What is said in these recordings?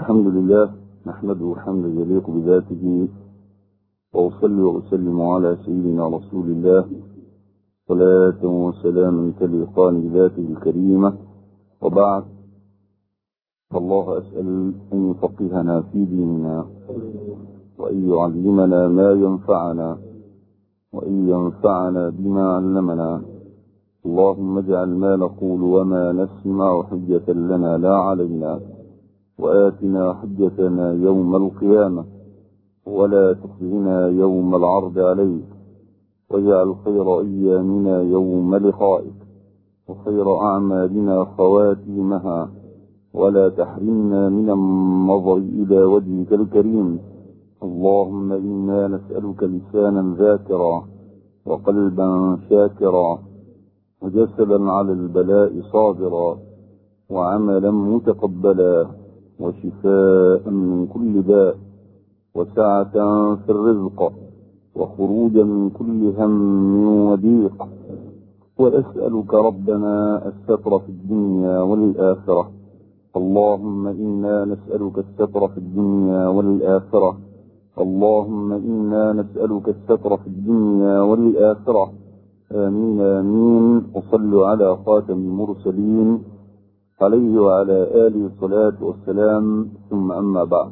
الحمد لله نحمده حمدا يليق بذاته وأصلي وأسلم على سيدنا رسول الله صلاة وسلاما تليقان بذاته الكريمة وبعد فالله أسأل أن يفقهنا في ديننا وأن يعلمنا ما ينفعنا وأن ينفعنا بما علمنا اللهم اجعل ما نقول وما نسمع حجة لنا لا علينا وآتنا حجتنا يوم القيامة ولا تخزنا يوم العرض عليك واجعل خير أيامنا يوم لقائك وخير أعمالنا خواتيمها ولا تحرمنا من النظر إلى وجهك الكريم اللهم إنا نسألك لسانا ذاكرا وقلبا شاكرا وجسدا على البلاء صابرا وعملا متقبلا وشفاء من كل داء وسعة في الرزق وخروجا من كل هم وضيق وأسألك ربنا الستر في الدنيا والآخرة اللهم إنا نسألك الستر في الدنيا والآخرة اللهم إنا نسألك الستر في الدنيا والآخرة آمين آمين وصلوا على خاتم المرسلين عليه وعلى آله الصلاة والسلام ثم أما بعد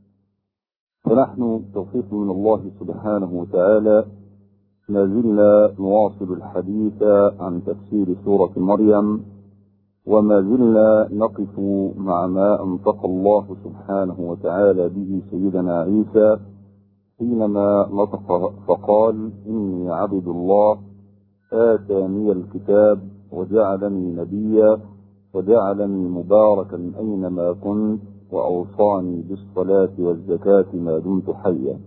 فنحن توفيق من الله سبحانه وتعالى ما زلنا نواصل الحديث عن تفسير سورة مريم وما زلنا نقف مع ما أنطق الله سبحانه وتعالى به سيدنا عيسى حينما نطق فقال إني عبد الله آتاني الكتاب وجعلني نبيا وجعلني مباركا أينما كنت وأوصاني بالصلاة والزكاة ما دمت حيا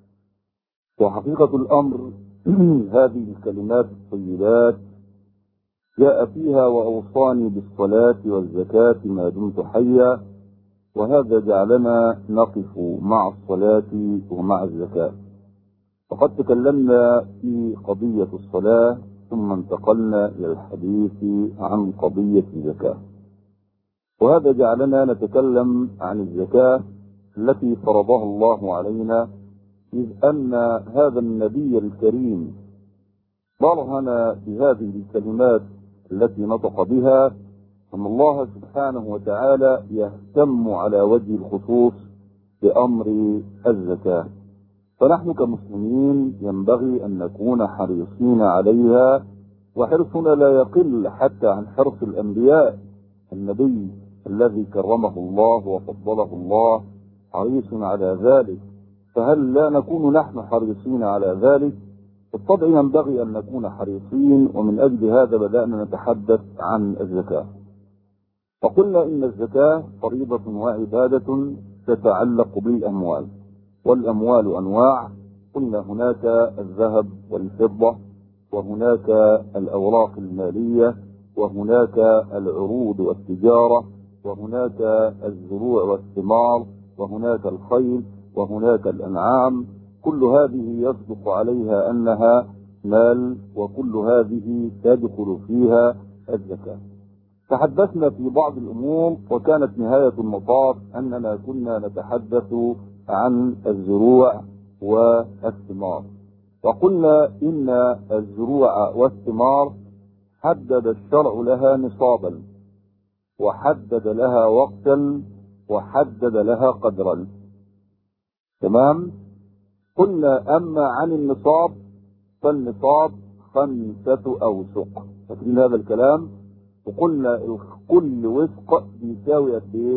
وحقيقة الأمر هذه الكلمات الطيبات جاء فيها وأوصاني بالصلاة والزكاة ما دمت حيا وهذا جعلنا نقف مع الصلاة ومع الزكاة وقد تكلمنا في قضية الصلاة ثم انتقلنا إلى الحديث عن قضية الزكاة وهذا جعلنا نتكلم عن الزكاة التي فرضها الله علينا إذ أن هذا النبي الكريم برهن بهذه الكلمات التي نطق بها أن الله سبحانه وتعالى يهتم على وجه الخصوص بأمر الزكاة فنحن كمسلمين ينبغي أن نكون حريصين عليها وحرصنا لا يقل حتى عن حرص الأنبياء النبي الذي كرمه الله وفضله الله حريص على ذلك فهل لا نكون نحن حريصين على ذلك بالطبع ينبغي أن نكون حريصين ومن أجل هذا بدأنا نتحدث عن الزكاة وقلنا إن الزكاة فريضة وعبادة تتعلق بالأموال والأموال أنواع قلنا هناك الذهب والفضة وهناك الأوراق المالية وهناك العروض والتجارة وهناك الزروع والثمار وهناك الخيل وهناك الأنعام كل هذه يصدق عليها أنها مال وكل هذه تدخل فيها الزكاة تحدثنا في بعض الأمور وكانت نهاية المطاف أننا كنا نتحدث عن الزروع والثمار وقلنا إن الزروع والثمار حدد الشرع لها نصابا وحدد لها وقتا وحدد لها قدرا تمام قلنا أما عن النصاب فالنصاب خمسة أوسق فاكرين هذا الكلام وقلنا كل وسق بيساوي قد ايه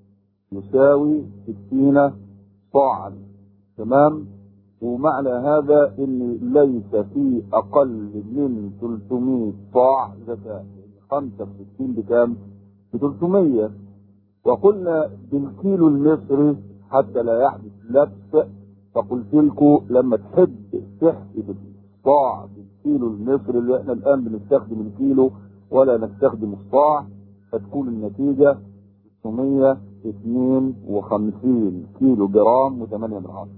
يساوي ستين صاعا تمام ومعنى هذا ان ليس في اقل من 300 صاع زكاة 65 بكام ب 300 وقلنا بالكيلو المصري حتى لا يحدث لبس فقلت لكم لما تحب تحسب الصاع بالكيلو المصري اللي احنا الان بنستخدم الكيلو ولا نستخدم الصاع فتكون النتيجة 652 كيلو جرام و8 من عشرة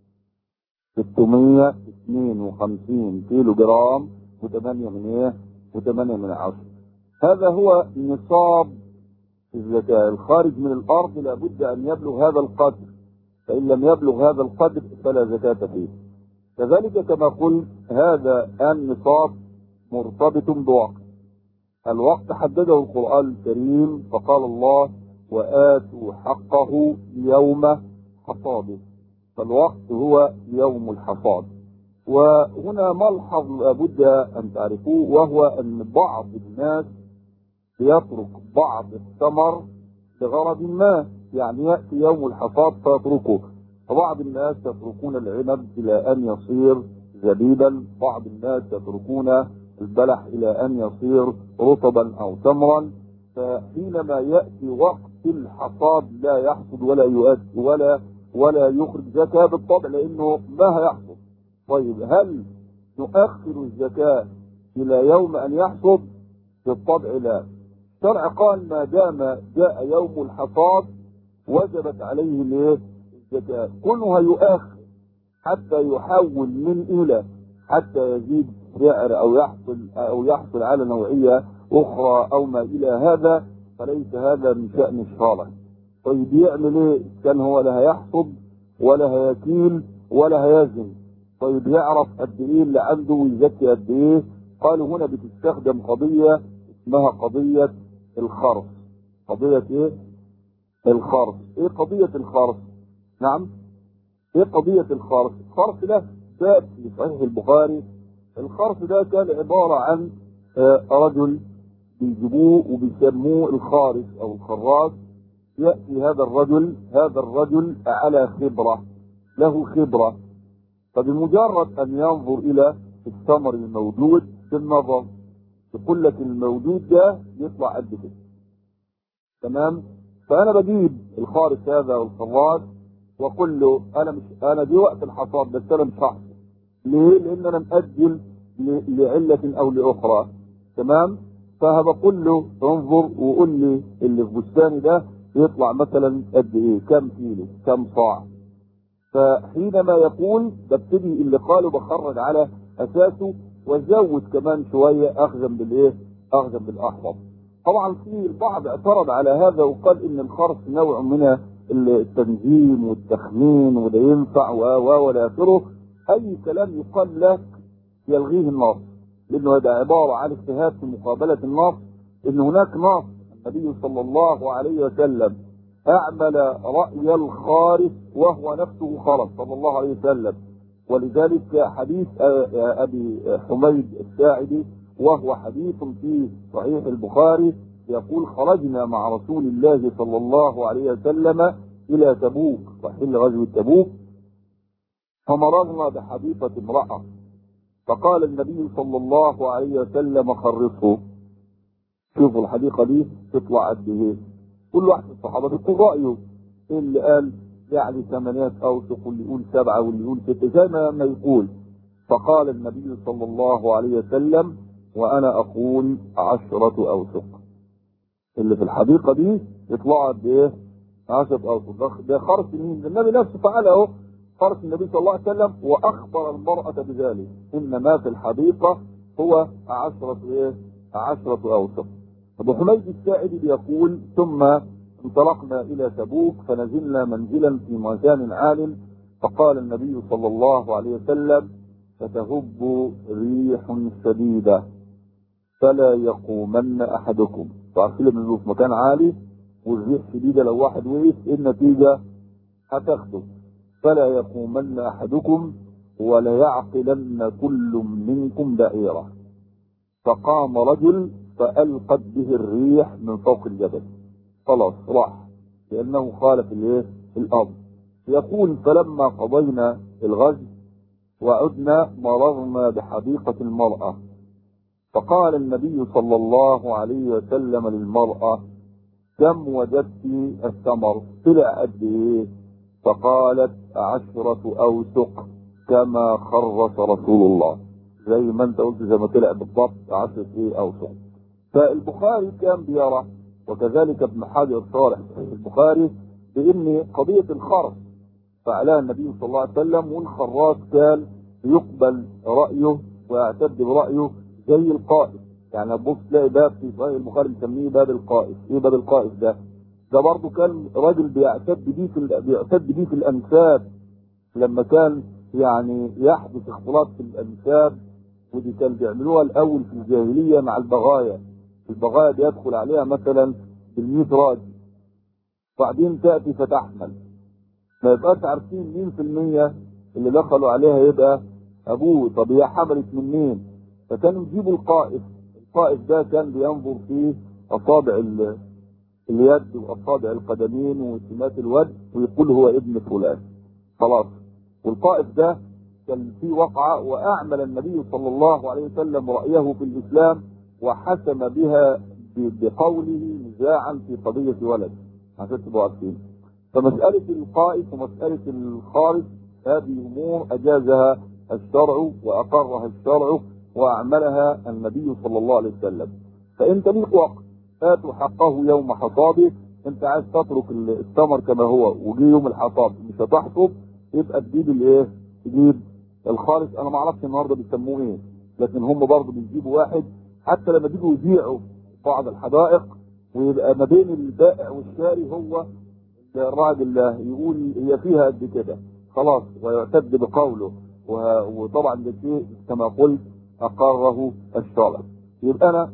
652 كيلو جرام و8 من ايه و8 من عشرة هذا هو نصاب الزكاة الخارج من الأرض لابد أن يبلغ هذا القدر فإن لم يبلغ هذا القدر فلا زكاة فيه كذلك كما قلت هذا النصاب مرتبط بوقت الوقت حدده القرآن الكريم فقال الله وآتوا حقه يوم حصاده فالوقت هو يوم الحصاد وهنا ملحظ لابد أن تعرفوه وهو أن بعض الناس يترك بعض الثمر لغرض ما يعني يأتي يوم الحصاد فيتركه فبعض الناس يتركون العنب إلى أن يصير زبيبا بعض الناس يتركون البلح إلى أن يصير رطبا أو تمرا فحينما يأتي وقت الحصاد لا يحصد ولا يؤدي ولا ولا يخرج زكاة بالطبع لأنه ما هيحصد طيب هل نؤخر الزكاة إلى يوم أن يحصد بالطبع لا الشرع قال ما دام جاء يوم الحصاد وجبت عليه الايه الزكاة كلها يؤخر حتى يحول من إلى حتى يزيد سعر أو يحصل أو يحصل على نوعية أخرى أو ما إلى هذا فليس هذا من شأن الشارع طيب يعمل إيه؟ كان هو لا هيحصد ولا هيكيل ولا هيزن طيب يعرف قد إيه اللي عنده ويزكي قد إيه قالوا هنا بتستخدم قضية اسمها قضية الخرص قضية إيه؟ الخرص إيه قضية الخرص؟ نعم ايه قضية الخرص الخرص ده باب في صحيح البخاري الخرص ده كان عبارة عن رجل بيجيبوه وبيسموه الخارس او الخراس يأتي هذا الرجل هذا الرجل على خبرة له خبرة فبمجرد ان ينظر الى الثمر الموجود بالنظر يقول لك الموجود ده يطلع قد كده تمام فانا بجيب الخارس هذا والخراس واقول له انا مش انا دي وقت الحصاد بس انا مش هحصد ليه؟ لان انا مأجل لعلة او لاخرى تمام؟ فبقول له انظر وقول لي اللي في بستاني ده يطلع مثلا قد ايه؟ كم كيلو؟ كم صاع؟ فحينما يقول ببتدي اللي قاله بخرج على اساسه وازود كمان شويه اخذا بالايه؟ اخذا بالاحوط. طبعا في البعض اعترض على هذا وقال ان الخرص نوع من التنظيم والتخمين وده ينفع و و والى اخره اي كلام يقال لك يلغيه النص لانه هذا عباره عن اجتهاد في مقابله النص ان هناك نص النبي صلى الله عليه وسلم اعمل راي الخارج وهو نفسه خرج صلى الله عليه وسلم ولذلك حديث ابي حميد الساعدي وهو حديث في صحيح البخاري يقول خرجنا مع رسول الله صلى الله عليه وسلم إلى تبوك وحل غزوة تبوك فمررنا بحديقة امرأة فقال النبي صلى الله عليه وسلم خرصه شوفوا الحديقة دي تطلع قد ايه كل واحد من الصحابة بيقول رأيه اللي قال يعني ثمانيات أوسق واللي يقول سبعة واللي يقول ستة زي ما ما يقول فقال النبي صلى الله عليه وسلم وأنا أقول عشرة أوسق اللي في الحديقه دي يطلعوا قد ايه؟ 10 اوسط ده خرس مين؟ النبي نفسه فعل اهو خرس النبي صلى الله عليه وسلم واخبر المراه بذلك ان ما في الحديقه هو 10 ايه؟ 10 اوسط. ابو حميد الساعدي بيقول ثم انطلقنا الى تبوك فنزلنا منزلا في مكان عال فقال النبي صلى الله عليه وسلم فتهب ريح شديده فلا يقومن احدكم فعارفين لما في مكان عالي والريح شديده لو واحد وقف ايه النتيجه؟ هتاخده فلا يقومن احدكم ولا يعقلن كل منكم دائره فقام رجل فالقت به الريح من فوق الجبل خلاص راح لانه خالف الايه؟ الارض يقول فلما قضينا الغزو وعدنا مررنا بحديقه المراه فقال النبي صلى الله عليه وسلم للمرأة كم وجدت الثمر طلع قد ايه فقالت عشرة أوسق كما خرص رسول الله زي ما انت قلت زي ما طلع بالضبط عشرة ايه أوسق فالبخاري كان بيرى وكذلك ابن حجر شارح صحيح البخاري بان قضية الخرص فعلها النبي صلى الله عليه وسلم والخراس كان يقبل رأيه ويعتد برأيه زي القائد يعني تبص تلاقي باب في صحيح البخاري مسميه باب القائد ايه باب القائد ده ده برضه كان راجل بيعتد بيه في ال- بيعتد بيه في الانساب لما كان يعني يحدث اختلاط في الانساب ودي كان بيعملوها الاول في الجاهليه مع البغايا البغايا بيدخل عليها مثلا بالميت راجل بعدين تاتي فتحمل ما يبقاش عارفين مين في المية اللي دخلوا عليها يبقى ابوه طب هي حملت من مين فكانوا يجيبوا القائد القائد ده كان بينظر في اصابع ال- اليد واصابع القدمين وسمات الوجه ويقول هو ابن فلان خلاص والقائد ده كان في وقعة وأعمل النبي صلى الله عليه وسلم رأيه في الإسلام وحسم بها ب- بقوله نزاعا في قضية ولد عشان تبقوا عارفين فمسألة القائد ومسألة الخارج هذه أمور أجازها الشرع وأقرها الشرع وأعملها النبي صلى الله عليه وسلم فأنت ليك وقت آتوا حقه يوم حصاده أنت عايز تترك الثمر كما هو وجي يوم الحصاد مش هتحصد يبقى تجيب الايه؟ تجيب الخالص انا ما اعرفش النهارده بيسموه ايه لكن هم برضه بيجيبوا واحد حتى لما بيجوا يبيعوا بعض الحدائق ويبقى ما بين البائع والشاري هو الراجل ده يقول هي فيها قد كده خلاص ويعتد بقوله و- وطبعا ده شيء كما قلت اقره الشرع يبقى انا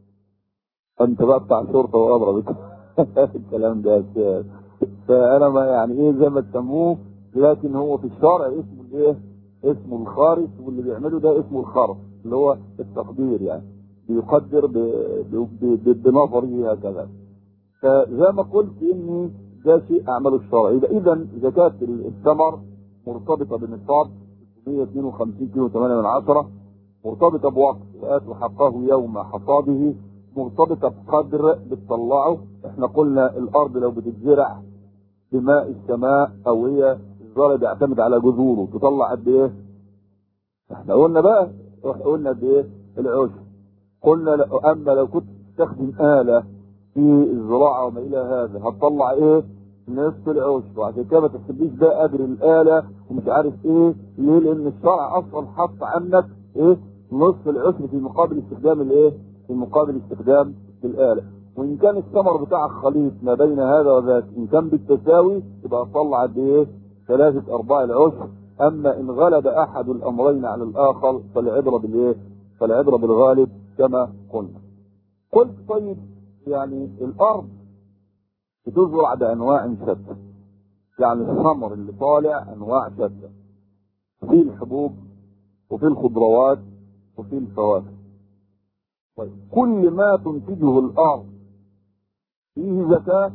انت بقى بتاع شرطه واضرب الكلام ده يا أستاذ. فانا ما يعني ايه زي ما تسموه لكن هو في الشرع اسمه الايه؟ اسمه الخارج واللي بيعمله ده اسمه الخرف اللي هو التقدير يعني بيقدر ب- ب- ب- بنظره هكذا فزي ما قلت ان ده شيء اعمله الشرع يبقى اذا زكاه الثمر مرتبطه بالنصاب 652 كيلو 8 من عشرة مرتبطه بوقت واتوا حقه يوم حصاده مرتبطه بقدر بتطلعه احنا قلنا الارض لو بتتزرع بماء السماء او هي الزرع بيعتمد على جذوره تطلع قد ايه؟ احنا قلنا بقى احنا قلنا قد ايه؟ العشر قلنا لو- اما لو كنت تستخدم آلة في الزراعة وما إلى هذا هتطلع ايه؟ نصف العشر وعشان كده ما تحسبليش ده قدر الآلة ومش عارف ايه ليه؟ لأن الشرع أصلا حط عنك ايه؟ نصف العشر في مقابل استخدام الايه؟ في مقابل استخدام الآلة وإن كان الثمر بتاعك خليط ما بين هذا وذاك إن كان بالتساوي يبقى طلع قد ايه؟ ثلاثة أرباع العشر أما إن غلب أحد الأمرين على الآخر فالعبرة بالإيه؟ فالعبرة بالغالب كما قلنا. قلت طيب يعني الأرض بتزرع بأنواع شتى. يعني الثمر اللي طالع أنواع شتى. في الحبوب وفي الخضروات وفي الفواكه. طيب كل ما تنتجه الأرض فيه زكاة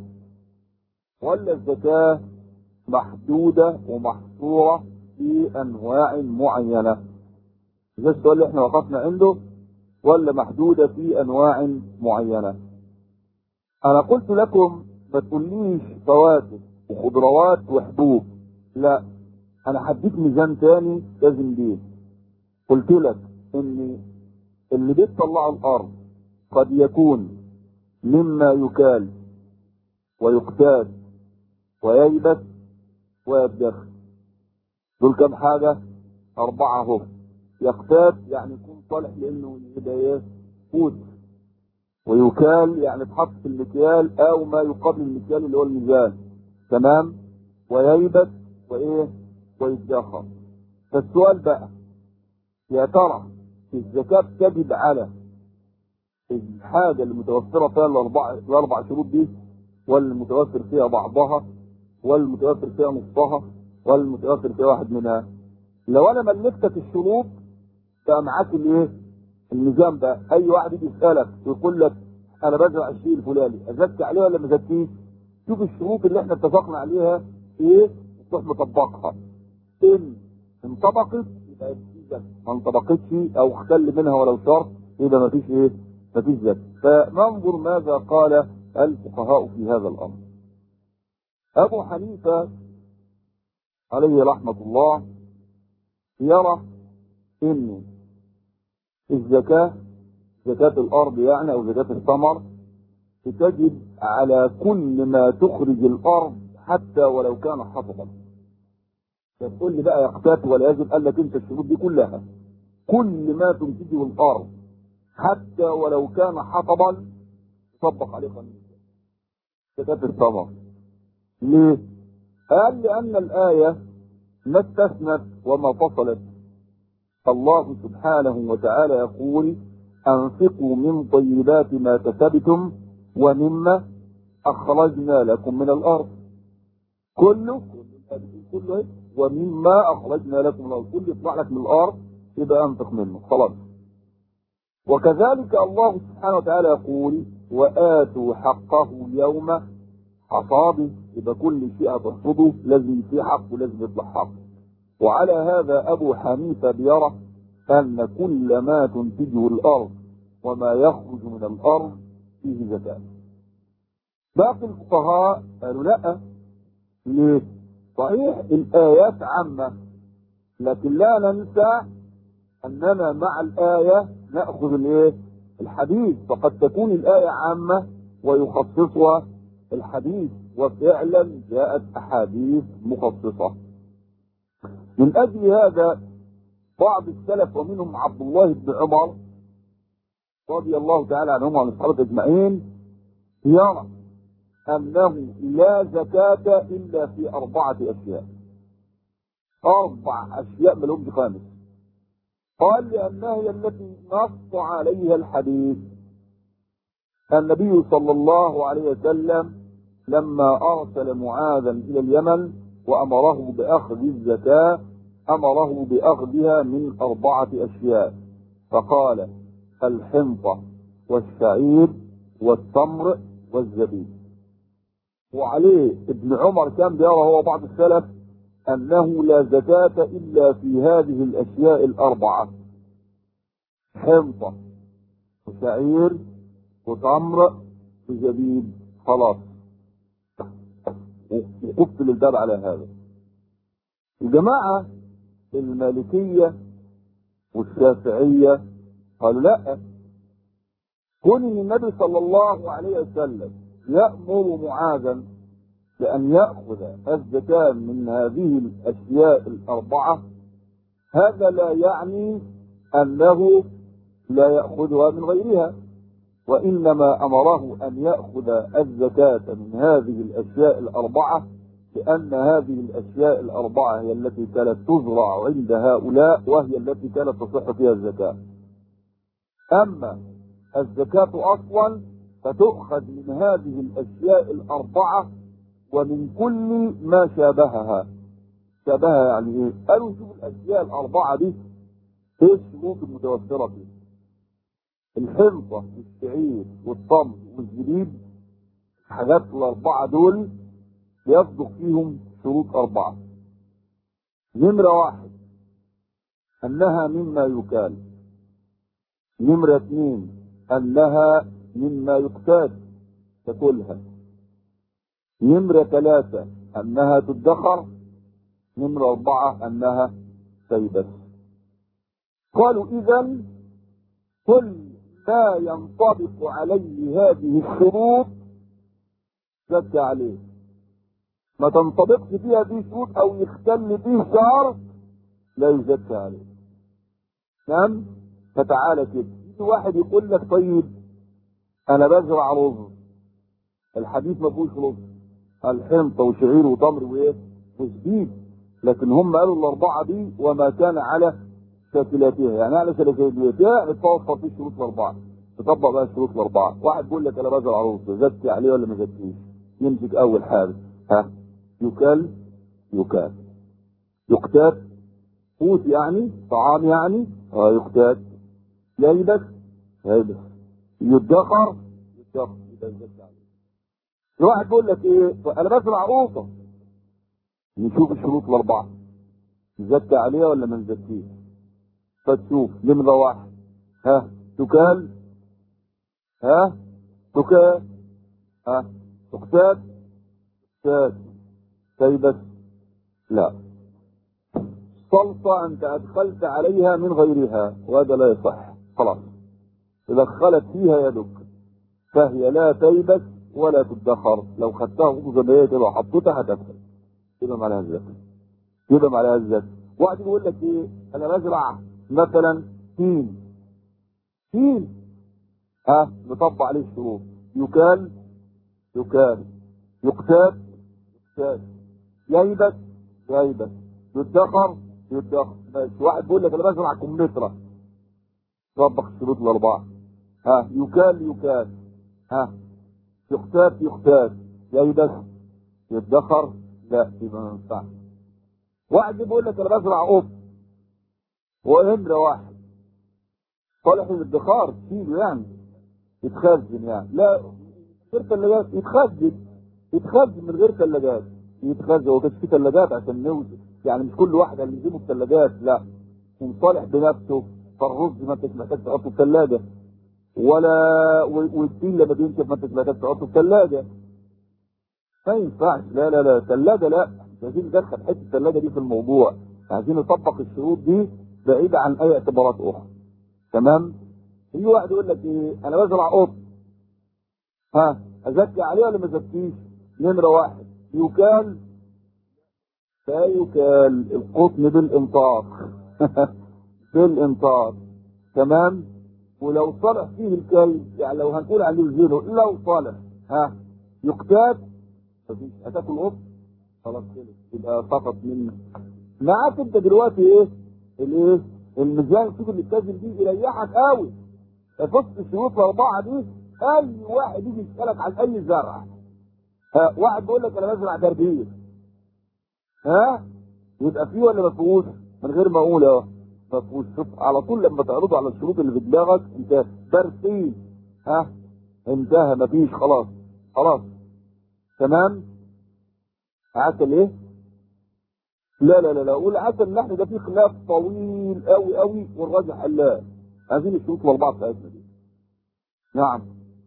ولا الزكاة محدودة ومحصورة في أنواع معينة ده السؤال اللي احنا وقفنا عنده ولا محدودة في أنواع معينة أنا قلت لكم ما تقوليش فواكه وخضروات وحبوب لا أنا هديك ميزان تاني لازم بيه قلت لك إن اللي بيطلعه الأرض قد يكون مما يكال ويقتاد وييبس ويدخر دول كم حاجة أربعة هم يقتاد يعني يكون صالح لأنه يبقى إيه قوت ويكال يعني تحط في المكيال أو ما يقابل المكيال اللي هو الميزان تمام وييبس وإيه ويتدخر فالسؤال بقى يا ترى الزكاة تجب على الحاجة اللي متوفرة فيها الأربع الأربع شروط دي ولا المتوفر فيها بعضها ولا المتوفر فيها نصها ولا المتوفر فيها واحد منها لو انا ملكتك الشروط بقى معاك الايه الميزان بقى اي واحد يجي يسالك ويقول لك انا بزرع الشيء الفلاني ازكي عليه ولا ما ازكيش شوف الشروط اللي احنا اتفقنا عليها ايه تروح مطبقها ان انطبقت يبقى في زكاه ما انطبقتش او اختل منها ولو شرط يبقى ما فيش ايه ما فيش زكاه فننظر ماذا قال الفقهاء في هذا الامر ابو حنيفه عليه رحمه الله يرى ان الزكاه زكاه الارض يعني او زكاه الثمر تجب على كل ما تخرج الارض حتى ولو كان حطبا تقول لي بقى يقتات ولا يجب قال لك انت الشروط دي كلها كل ما تنتجه الارض حتى ولو كان حطبا يطبق عليه قانون زكاة الثمر ليه؟ قال لأن الآية ما استثنت وما فصلت الله سبحانه وتعالى يقول أنفقوا من طيبات ما كسبتم ومما أخرجنا لكم من الأرض كله كله إيه؟ ومما أخرجنا لكم من الأرض كل يطلع لك من الأرض يبقى أنفق منه خلاص وكذلك الله سبحانه وتعالى يقول وآتوا حقه يوم حصاده يبقى كل شيء هتحصده لازم فيه حق ولازم يطلع حق وعلى هذا أبو حنيفة بيرى أن كل ما تنتجه الأرض وما يخرج من الأرض فيه زكاة باقي الفقهاء قالوا لا ليه؟ صحيح الآيات عامة لكن لا ننسى أننا مع الآية نأخذ الإيه؟ الحديث فقد تكون الآية عامة ويخصصها الحديث وفعلا جاءت أحاديث مخصصة من أجل هذا بعض السلف ومنهم عبد الله بن عمر رضي الله تعالى عنهم وعن الصحابة أجمعين يرى أنه لا زكاة إلا في أربعة أشياء أربع أشياء ما لهمش خامس قال لأنها هي التي نص عليها الحديث النبي صلى الله عليه وسلم لما أرسل معاذا إلى اليمن وأمره بأخذ الزكاة أمره بأخذها من أربعة أشياء فقال الحنطة والشعير والتمر والزبيب وعليه ابن عمر كان بيرى هو بعض السلف أنه لا زكاة إلا في هذه الأشياء الأربعة حنطة وشعير وتمر وزبيب خلاص وقفل الباب على هذا الجماعة المالكية والشافعية قالوا لا كون ان النبي صلى الله عليه وسلم يأمر معاذا بأن يأخذ الزكاة من هذه الأشياء الأربعة هذا لا يعني أنه لا يأخذها من غيرها وإنما أمره أن يأخذ الزكاة من هذه الأشياء الأربعة لأن هذه الأشياء الأربعة هي التي كانت تزرع عند هؤلاء وهي التي كانت تصح فيها الزكاة أما الزكاة أصلا فتؤخذ من هذه الأشياء الأربعة ومن كل ما شابهها شابهها يعني إيه؟ قالوا شوف الأشياء الأربعة دي إيه الشروط المتوفرة فيها الحنطة والشعير والطمر والزبيب الحاجات الأربعة دول يصدق فيهم شروط أربعة نمرة واحد أنها مما يكال نمرة اثنين أنها مما يقتاد تاكلها نمرة ثلاثة أنها تدخر نمرة أربعة أنها تيبس قالوا إذا كل ما ينطبق عليه هذه الشروط زكى عليه ما تنطبقش فيها دي شروط او يختل فيه شعر لا يزكى عليه نعم فتعالى كده يجي واحد يقول لك طيب انا بزرع رز الحديث ما فيهوش رز الحنطه وشعير وتمر وايه وزبيب لكن هم قالوا الاربعه دي وما كان على شاكلاتها يعني على شاكلاتها تتوفر فيه الشروط الاربعه تطبق بقى الشروط الاربعه واحد بيقول لك انا بزرع رز زكي عليه ولا ما زكيش يمسك اول حاجه ها يكال يكال يقتات قوت يعني طعام يعني اه يقتات يلبس يلبس يدخر يدخر يبقى يزكي عليه واحد بيقول لك ايه انا بزرع قوطه نشوف الشروط الاربعه نزكي عليها ولا ما نزكيش فتشوف نمرة واحد ها تكال ها تكال ها تقتاد تقتاد تيبس لا سلطة أنت أدخلت عليها من غيرها وهذا لا يصح خلاص دخلت فيها يدك فهي لا تيبس ولا تدخر لو خدتها خطوة زي كده وحطيتها هتدخل يبقى معلها الزكاة يبقى معلها الزكاة واحد يقول لك ايه انا بزرع مثلا تين تين ها نطبق عليه الشروط يكال يكال يقتات يقتات ييبس ييبس يدخر يدخر ماشي واحد بيقول لك انا بزرع كمثرى طبق الشروط الاربعه ها يكال يكال ها يختات يختات ييبس يدخر لا يبقى ما ينفعش واحد بيقول لك انا بزرع قط وامرة واحد صالح للادخار تشيله يعني يتخزن يعني لا غير ثلاجات يتخزن يتخزن من غير ثلاجات يتخزن هو كانش في ثلاجات عشان نوزن يعني مش كل واحد هنلزمه بثلاجات لا يكون صالح بنفسه فالرز ما انتش محتاج تحطه في ثلاجه ولا والدين لما بينشف ما انتش محتاج تحطه في ثلاجه ما ينفعش لا لا لا ثلاجه لا مش عايزين ندخل حته الثلاجه دي في الموضوع عايزين نطبق الشروط دي بعيدة عن اي اعتبارات اخرى تمام في واحد يقول لك ايه انا بزرع قط ها ازكي عليه ولا ما ازكيش نمرة واحد يكال لا يكال القطن بالامطار بالامطار تمام ولو صلح فيه الكي يعني لو هنقول عليه الزيرو لو صلح ها يقتات مفيش هتاكل قط خلاص كده يبقى سقط منك معاك انت دلوقتي ايه الايه الميزان السوق اللي بتنزل بيه يريحك قوي فص الشروط الاربعه دي اي واحد يجي يسالك عن اي زرع ها واحد بيقول لك انا بزرع تربيه ها يبقى فيه ولا ما فيهوش من غير ما اقول اهو ما فيهوش شوف على طول لما تعرضه على الشروط اللي في دماغك انت برسيم ها انتهى مفيش خلاص خلاص تمام عسل ايه لا لا لا لا والعسل اللحن ده فيه خلاف طويل قوي قوي والراجح لا عايزين الشروط الاربعه بتاعتنا دي نعم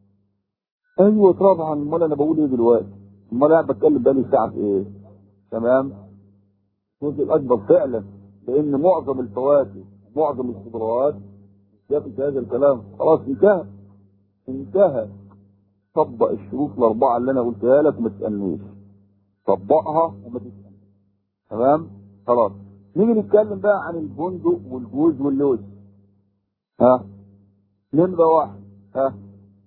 ايوه طبعا امال انا بقول ايه دلوقتي امال قاعد بتكلم بقالي ساعه في ايه تمام الجزء الاكبر فعلا لان معظم الفواكه معظم الخضروات شافت هذا الكلام خلاص انتهى انتهى طبق الشروط الاربعه اللي انا قلتها لك وما تسالنيش طبقها وما تسالنيش تمام خلاص نيجي نتكلم بقى عن البندق والجوز واللوز ها نمرة واحد ها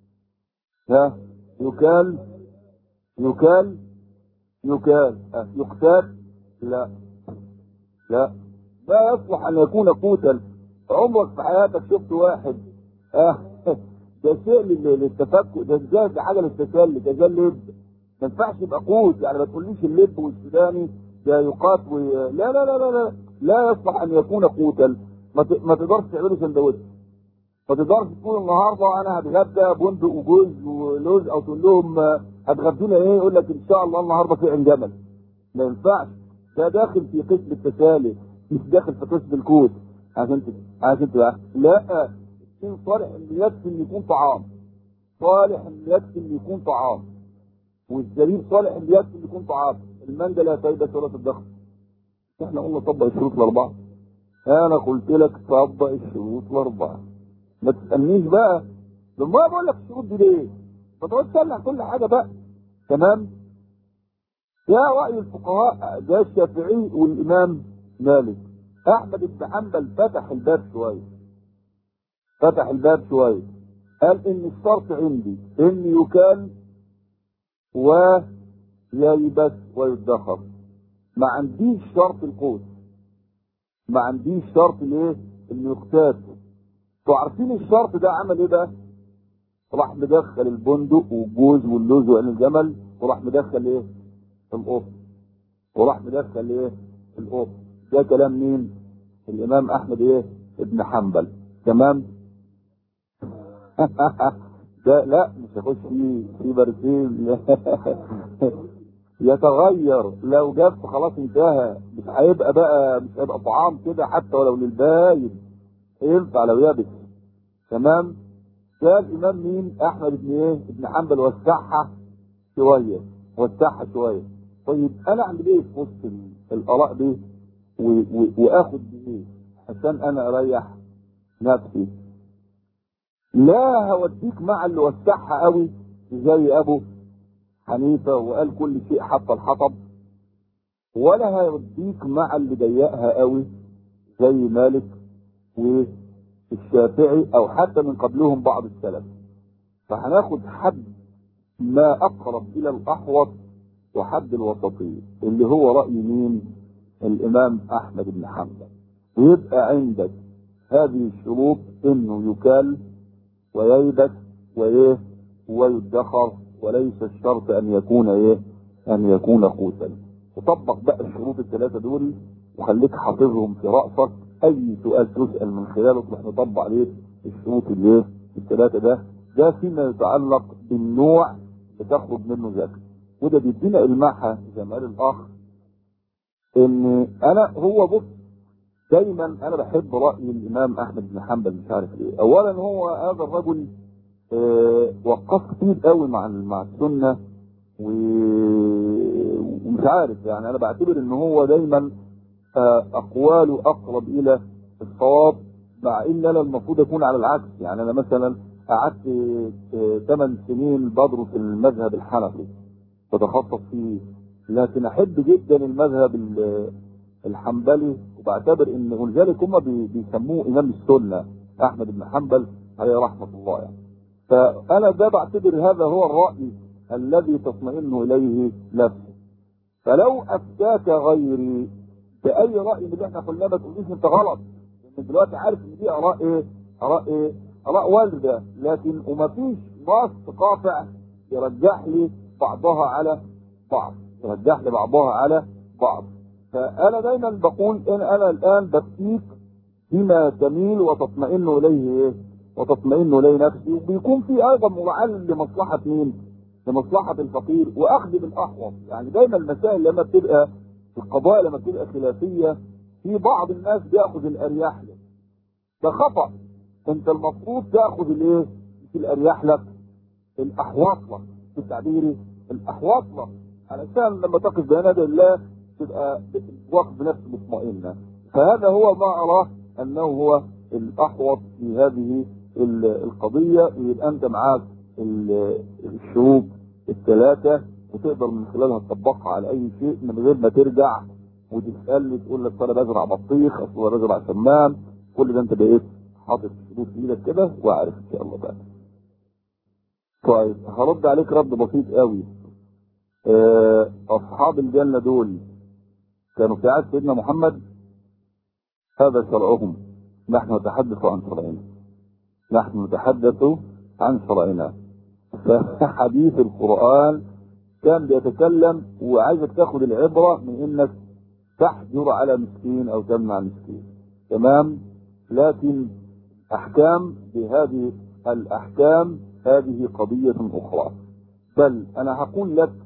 ها يكال يكال يكال ها يقتال لا لا لا يصلح ان يكون قوتا عمرك في حياتك شفت واحد اه ده شيء للتفكك ده جاهز حاجه للتسلي ده زي اللب ما ينفعش يبقى قوت يعني ما تقوليش اللب والسوداني ده يقات و... لا لا لا لا لا لا يصلح ان يكون قوتا ما, ت... ما تقدرش تعمله سندوتش ما تقدرش تقول النهارده انا هتغدى بندق وجوز ولوز او تقول لهم هتغدونا ايه يقول لك ان شاء الله النهارده في عين جمل ما ينفعش ده داخل في قسم التسالي مش داخل في قسم الكوت عشان تبقى عشان تبقى لا الشيء صالح ان يكفي ان يكون طعام صالح ان يكفي ان يكون طعام والزبيب صالح ان يكفي ان يكون طعام المانجا لا فايده ولا تتدخل احنا قلنا طبق الشروط الاربعه انا قلت لك طبق الشروط الاربعه ما تسالنيش بقى لما بقول لك الشروط دي ليه ما تقعدش تسال كل حاجه بقى تمام يا رأي الفقهاء ده الشافعي والإمام مالك أحمد بن حنبل فتح الباب شوية فتح الباب شوية قال إن الشرط عندي إن يكال وييبس ويدخر ما عنديش شرط القوت ما عنديش شرط الايه انه يقتات انتوا عارفين الشرط ده عمل ايه بقى راح مدخل البندق والجوز واللوز وعين الجمل وراح مدخل ايه القط وراح مدخل ايه القط ده كلام مين الامام احمد ايه ابن حنبل تمام ده لا مش هخش فيه في برسيم يتغير لو جف خلاص انتهى مش هيبقى بقى مش هيبقى طعام كده حتى ولو للباين ينفع لو يابس تمام ده الامام مين احمد بن ايه ابن حنبل وسعها شويه وسعها شويه طيب انا اعمل ايه في وسط الاراء دي واخد بايه عشان انا اريح نفسي لا هوديك مع اللي وسعها قوي زي ابو حنيفه وقال كل شيء حتى الحطب ولا هيوديك مع اللي ضيقها قوي زي مالك والشافعي او حتى من قبلهم بعض السلف فهناخد حد ما اقرب الى الاحوط وحد الوسطية اللي هو رأي مين الإمام أحمد بن حنبل ويبقى عندك هذه الشروط إنه يكال وييبس وإيه ويدخر وليس الشرط أن يكون إيه أن يكون قوتا وطبق بقى الشروط الثلاثة دول وخليك حافظهم في رأسك أي سؤال تسأل من خلاله تروح نطبق عليه الشروط اللي إيه الثلاثة ده ده فيما يتعلق بالنوع بتخرج منه زكاة وده بيدينا الماحة زي ما قال الأخ إن أنا هو بص دايما أنا بحب رأي الإمام أحمد بن حنبل مش عارف ليه أولا هو هذا الرجل آه وقف كتير قوي مع مع السنة و... ومش عارف يعني أنا بعتبر إن هو دايما آه أقواله أقرب إلى الصواب مع إن أنا المفروض أكون على العكس يعني أنا مثلا قعدت ثمان سنين بدرس المذهب الحنفي بتخصص فيه لكن احب جدا المذهب الحنبلي وبعتبر ان ولذلك هم بيسموه امام السنه احمد بن حنبل عليه رحمه الله يعني فانا ده بعتبر هذا هو الراي الذي تطمئن اليه نفسي فلو افتاك غيري باي راي من اللي احنا قلنا ما تقوليش انت غلط لان دلوقتي عارف ان دي اراء ايه اراء ايه اراء والده لكن وما فيش نص قاطع يرجح لي بعضها على بعض يرجح لي بعضها على بعض فانا دايما بقول ان انا الان بفتيك بما تميل وتطمئن اليه ايه وتطمئن اليه نفسي وبيكون في ايضا مراعاه لمصلحه مين لمصلحه الفقير واخذ بالاحوط يعني دايما المسائل لما بتبقى القضايا لما بتبقى خلافيه في بعض الناس بياخذ الاريح له ده خطا انت المفروض تاخذ الايه في الاريح لك الاحواط لك في تعبيري الاحواط لك علشان لما تقف بين يدي الله تبقى واقف بنفس مطمئنه فهذا هو ما اراه انه هو الاحوط في هذه القضيه ويبقى انت معاك الشروط الثلاثه وتقدر من خلالها تطبقها على اي شيء من غير ما ترجع وتسالني تقول لك انا بزرع بطيخ اصل انا بزرع شمام كل ده انت بقيت حاطط فلوس في ايدك كده واعرف ان شاء الله تعالى. طيب هرد عليك رد بسيط قوي. اه اصحاب الجنه دول كانوا في عهد سيدنا محمد هذا شرعهم نحن نتحدث عن شرعنا. نحن نتحدث عن شرعنا. فحديث القران كان بيتكلم وعايزك تاخد العبره من انك تحجر على مسكين او تمنع مسكين. تمام؟ لكن احكام بهذه الاحكام هذه قضية اخرى بل انا هقول لك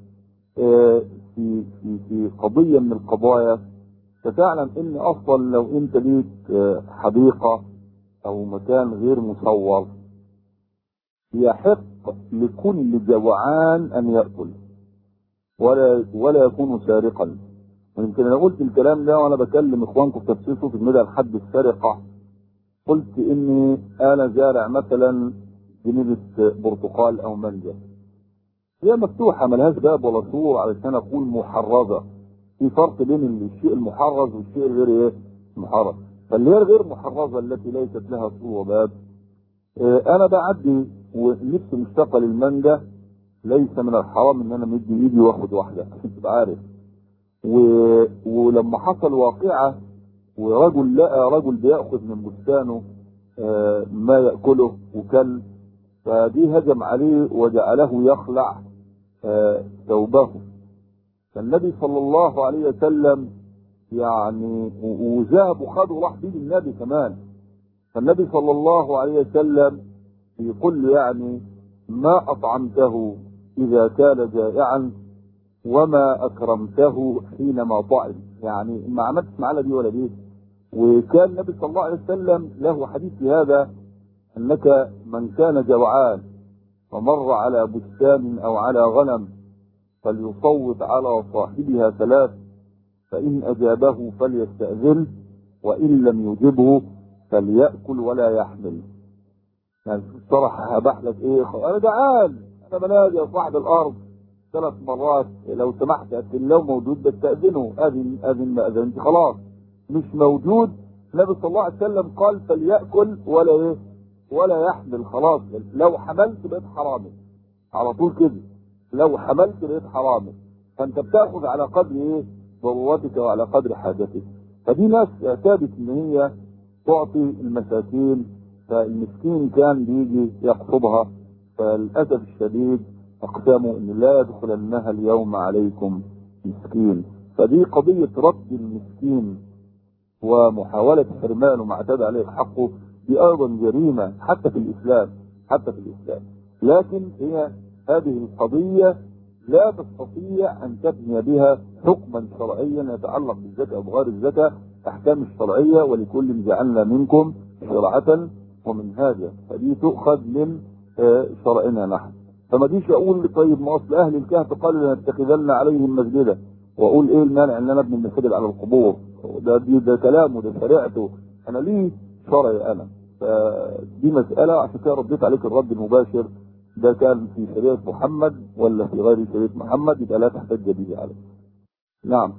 في في في قضية من القضايا فتعلم ان اصلا لو انت ليك حديقة او مكان غير مصور يحق لكل جوعان ان يأكل ولا ولا يكون سارقا ويمكن انا قلت الكلام ده وانا بكلم اخوانكم في تفسير في المدى لحد السرقه قلت اني انا زارع مثلا جنينة برتقال او مانجا هي مفتوحة ملهاش باب ولا سور علشان اقول محرزة في فرق بين الشيء المحرز والشيء الغير ايه محرز فاللي هي الغير محرزة التي ليست لها سور وباب اه انا بعدي ونفسي مشتاقة للمانجا ليس من الحرام ان انا مدي ايدي واخد واحدة عشان تبقى عارف و... ولما حصل واقعة ورجل لقى رجل بيأخذ من بستانه آه ما يأكله وكل فدي هجم عليه وجعله يخلع آه ثوبه فالنبي صلى الله عليه وسلم يعني وذهب وخده راح بيه النبي كمان فالنبي صلى الله عليه وسلم يقول له يعني ما أطعمته إذا كان جائعا وما أكرمته حينما طعم يعني ما عملتش معاه دي ولا دي وكان النبي صلى الله عليه وسلم له حديث في هذا انك من كان جوعان ومر على بستان او على غنم فليصوت على صاحبها ثلاث فان اجابه فليستاذن وان لم يجبه فليأكل ولا يحمل يعني الصراحة هبح لك ايه انا جعان انا بنادي يا صاحب الارض ثلاث مرات لو سمحت لكن لو موجود بستأذنه اذن اذن ما اذنت خلاص مش موجود النبي صلى الله عليه وسلم قال فليأكل ولا ايه ولا يحمل خلاص لو حملت بقيت حرامي على طول كده لو حملت بقيت حرامي فانت بتاخذ على قدر ايه ضرورتك وعلى قدر حاجتك فدي ناس اعتادت ان هي تعطي المساكين فالمسكين كان بيجي يقصدها فللاسف الشديد اقسموا ان لا يدخلنها اليوم عليكم مسكين فدي قضيه رد المسكين ومحاوله حرمانه ما اعتاد عليه حقه دي ايضا جريمه حتى في الاسلام حتى في الاسلام لكن هي هذه القضيه لا تستطيع ان تبني بها حكما شرعيا يتعلق بالزكاه او بغير الزكاه احكام الشرعيه ولكل جعلنا منكم شرعه ومنهاجا فدي تؤخذ من آه، شرعنا نحن فما جيش اقول طيب ما اصل اهل الكهف قالوا لنتخذن عليهم مسجدا واقول ايه المانع ان انا ابني المساجد على القبور ده دي ده كلامه ده شريعته انا ليه شرعي انا فدي مساله عشان كده رديت عليك الرد المباشر ده كان في شريعه محمد ولا في غير شريعه محمد يبقى لا تحتج به عليه نعم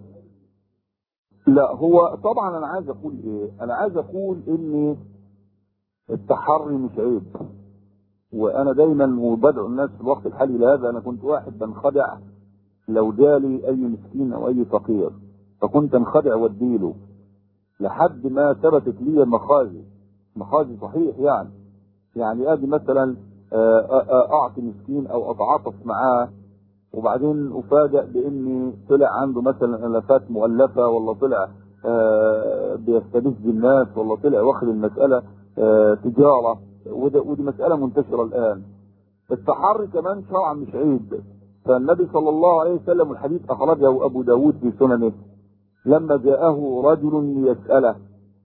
لا هو طبعا انا عايز اقول ايه انا عايز اقول ان التحري مش عيب وانا دايما وبدعو الناس في الوقت الحالي لهذا انا كنت واحد بنخدع لو جالي اي مسكين او اي فقير فكنت انخدع واديله لحد ما ثبتت لي مخازي مخازي صحيح يعني يعني ادي مثلا آه، آه، آه، اعطي مسكين او اتعاطف معاه وبعدين افاجئ باني طلع عنده مثلا الافات مؤلفه ولا طلع آه، بيستفز الناس ولا طلع واخد المساله آه، تجاره وده ودي مساله منتشره الان التحري كمان شرعا مش عيب فالنبي صلى الله عليه وسلم الحديث اخرجه ابو داود في سننه لما جاءه رجل ليساله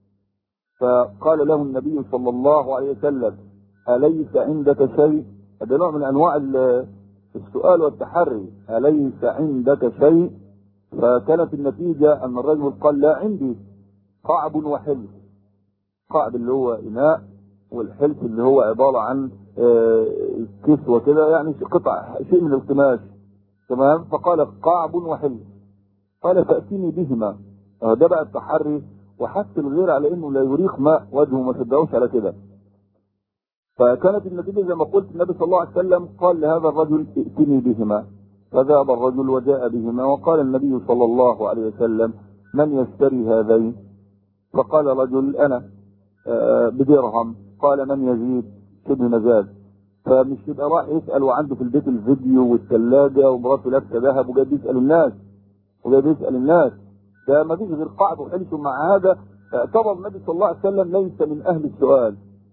فقال له النبي صلى الله عليه وسلم اليس عندك شيء هذا نوع من انواع ال- السؤال والتحري اليس عندك شيء فكانت النتيجه ان الرجل قال لا عندي قعب وحلف قعب اللي هو اناء والحلف اللي هو عباره عن آه، كسوه كده يعني قطع شيء من القماش تمام فقال قعب وحلف قال فاتني بهما آه، ده بقى التحري وحث الغير على انه لا يريق ماء وجهه ما صدقوش على كده فكانت النتيجه زي ما قلت النبي صلى الله عليه وسلم قال لهذا الرجل ائتني بهما فذهب الرجل وجاء بهما وقال النبي صلى الله عليه وسلم من يشتري هذين فقال رجل انا آه، بدرهم قال من يزيد شبه مزاج فمش يبقى راح يسال وعنده في البيت الفيديو والثلاجه ومراته لابسه ذهب وجاي بيسال الناس وجاي بيسال الناس ده ما فيش غير قعد وحلف مع هذا اعتبر النبي صلى الله عليه وسلم ليس من اهل السؤال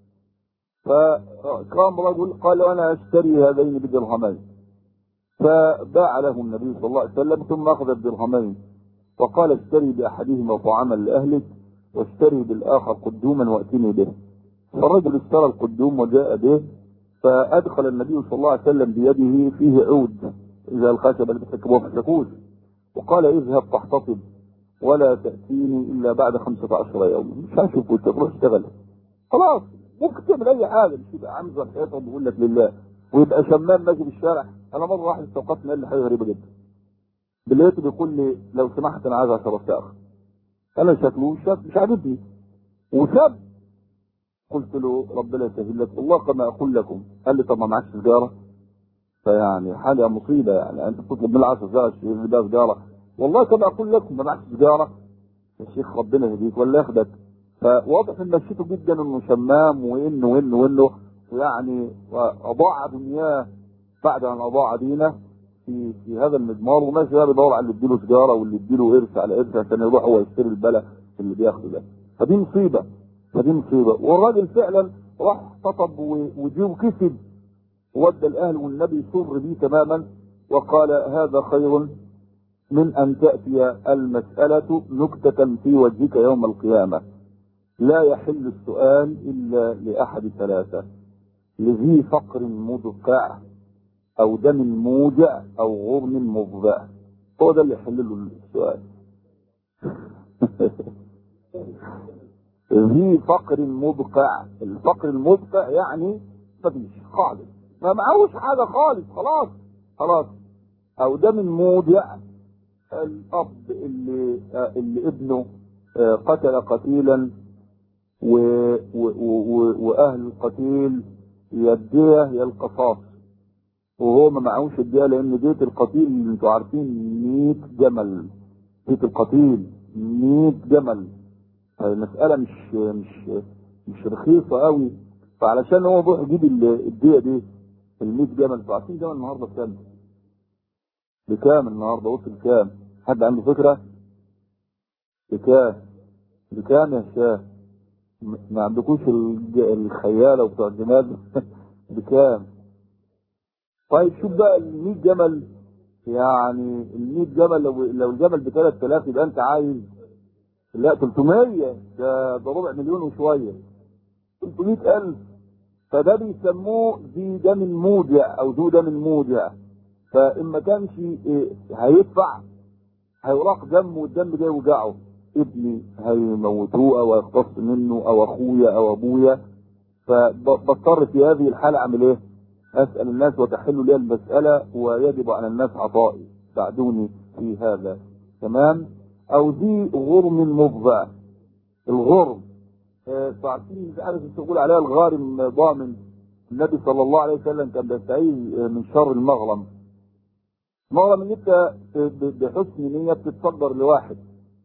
فقام رجل قال انا اشتري هذين بدرهمين فباع له النبي صلى الله عليه وسلم ثم اخذ الدرهمين وقال اشتري باحدهما طعاما لاهلك واشتري بالاخر قدوما واتني به فالرجل اشترى القدوم وجاء به فادخل النبي صلى الله عليه وسلم بيده فيه عود اذا الخشبه اللي بتركبوها في الشاكوش وقال اذهب تحتطب ولا تاتيني الا بعد 15 يوما مش هنشوف وانت تروح اشتغل خلاص ممكن تعمل اي حاجه مش يبقى عامل زي الحيطه بيقول لك لله ويبقى شمام ماشي في الشارع انا مره واحد استوقفني قال لي حاجه غريبه جدا بالليل بيقول لي لو سمحت انا عايز اشرب ساخ انا شكله شاف مش عاجبني وساب قلت له ربنا يسهل لك والله كما اقول لكم قال لي طب ما معكش سيجاره فيعني حاجه مصيبه يعني انت بتطلب من العشر ساعه تشتري بيها سيجاره والله كما اقول لكم ما معكش سيجاره يا شيخ ربنا يهديك ولا ياخدك فواضح ان مشيته جدا انه شمام وانه وانه وانه يعني اضاع دنياه بعد ان اضاع دينه في في هذا المضمار وماشي بقى بيدور على اللي يديله سيجاره واللي يديله قرش على قرش عشان يروح هو يشتري البلا اللي بياخده ده فدي مصيبه فدي مصيبه والراجل فعلا راح احتطب و- وجيبه كسب ودى الاهل والنبي سر بيه تماما وقال هذا خير من ان تاتي المساله نكته في وجهك يوم القيامه لا يحل السؤال الا لاحد ثلاثه لذي فقر مدقع او دم موجع او غرم مضبع هو ده اللي يحل له السؤال ذي فقر مبقع الفقر المبقع يعني مفيش خالص ما معهوش حاجه خالص خلاص خلاص او دم موجع الاب اللي آه، اللي ابنه آه، قتل قتيلا و... و... و... واهل القتيل يديه يا القصاص وهو ما معهوش الدقيقة لأن بيت القتيل اللي انتوا عارفين 100 جمل بيت القتيل 100 جمل المسألة مش مش مش رخيصة قوي فعلشان هو بيروح يجيب ال- الدقيقة دي ال 100 جمل انتوا عارفين جمل النهارده بكام؟ بكام النهارده وصل كام؟ حد عنده فكرة؟ بكام؟ بكام يا هشام؟ م- ما عندكوش الج- الخيالة وبتوع الجمال بكام؟ طيب شوف بقى ال 100 جمل يعني ال 100 جمل لو لو الجمل ب 3000 يبقى انت عايز لا 300 ده ده ربع مليون وشويه 300000 فده بيسموه ذي دم مودع او ذو دم مودع فان ما كانش إيه، هيدفع هيراق دم والدم ده يوجعه ابني هيموتوه او هيختص منه او اخويا او ابويا فبضطر في هذه الحاله اعمل ايه؟ اسال الناس وتحل لي المساله ويجب على الناس عطائي ساعدوني في هذا تمام؟ او ذي غرم مفضع الغرم آه، عارفين مش عارف تقول عليها الغارم ضامن النبي صلى الله عليه وسلم كان بيستعيذ آه، من شر المغرم المغرم ان انت ب- بحسن نيه بتتصدر لواحد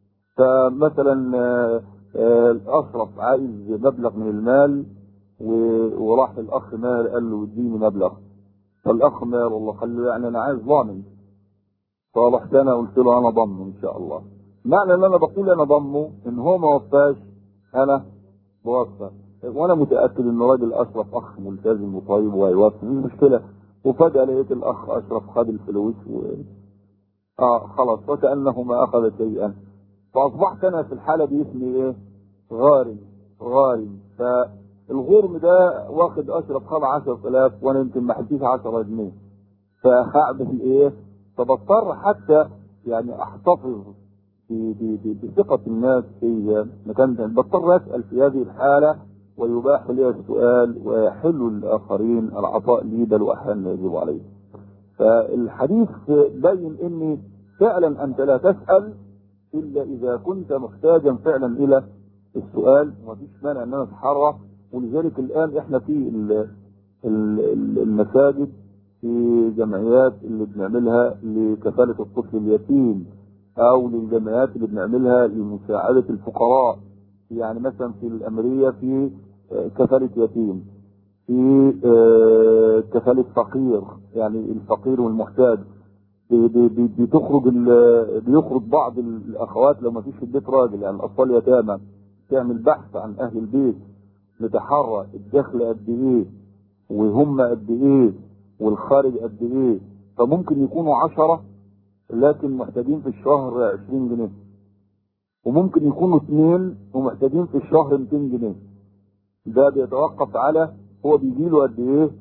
فمثلا آه، آه، الاشرف عايز مبلغ من المال و- وراح الاخ مال قال له اديني مبلغ فالاخ مال والله قال له يعني انا عايز ضامن فرحت انا قلت له انا ضمه ان شاء الله معنى ان انا بقول انا ضمه ان هو ما وفاش انا بوفى وانا متاكد ان راجل اشرف اخ ملتزم وطيب وهيوفي مش مشكله وفجاه لقيت الاخ اشرف خد الفلوس و... اه خلاص وكانه ما اخذ شيئا فاصبحت انا في الحاله دي اسمي ايه؟ غارم غارم فالغرم ده واخد اشرف خد 10000 وانا يمكن ما حديش 10 جنيه فهعمل ايه؟ فبضطر حتى يعني احتفظ ب- ب- ب- بثقة الناس في مكان بضطر اسال في هذه الحالة ويباح لي السؤال ويحل الاخرين العطاء لي بل واحيانا يجب عليه. فالحديث بين ان فعلا انت لا تسال الا اذا كنت محتاجا فعلا الى السؤال ومفيش مانع ان انا اتحرى ولذلك الان احنا في ال- ال- ال- المساجد في جمعيات اللي بنعملها لكفالة الطفل اليتيم او للجمعيات اللي بنعملها لمساعدة الفقراء يعني مثلا في الامرية في آه، كفالة يتيم في آه، كفالة فقير يعني الفقير والمحتاج بي- بي- بي- بتخرج ال- بيخرج بعض الاخوات لو ما فيش في البيت راجل يعني الاطفال يتامى تعمل بحث عن اهل البيت نتحرى الدخل قد ايه وهم قد ايه والخارج قد ايه فممكن يكونوا عشرة لكن محتاجين في الشهر 20 جنيه وممكن يكونوا اثنين ومحتاجين في الشهر 200 جنيه ده بيتوقف على هو بيجي له قد ايه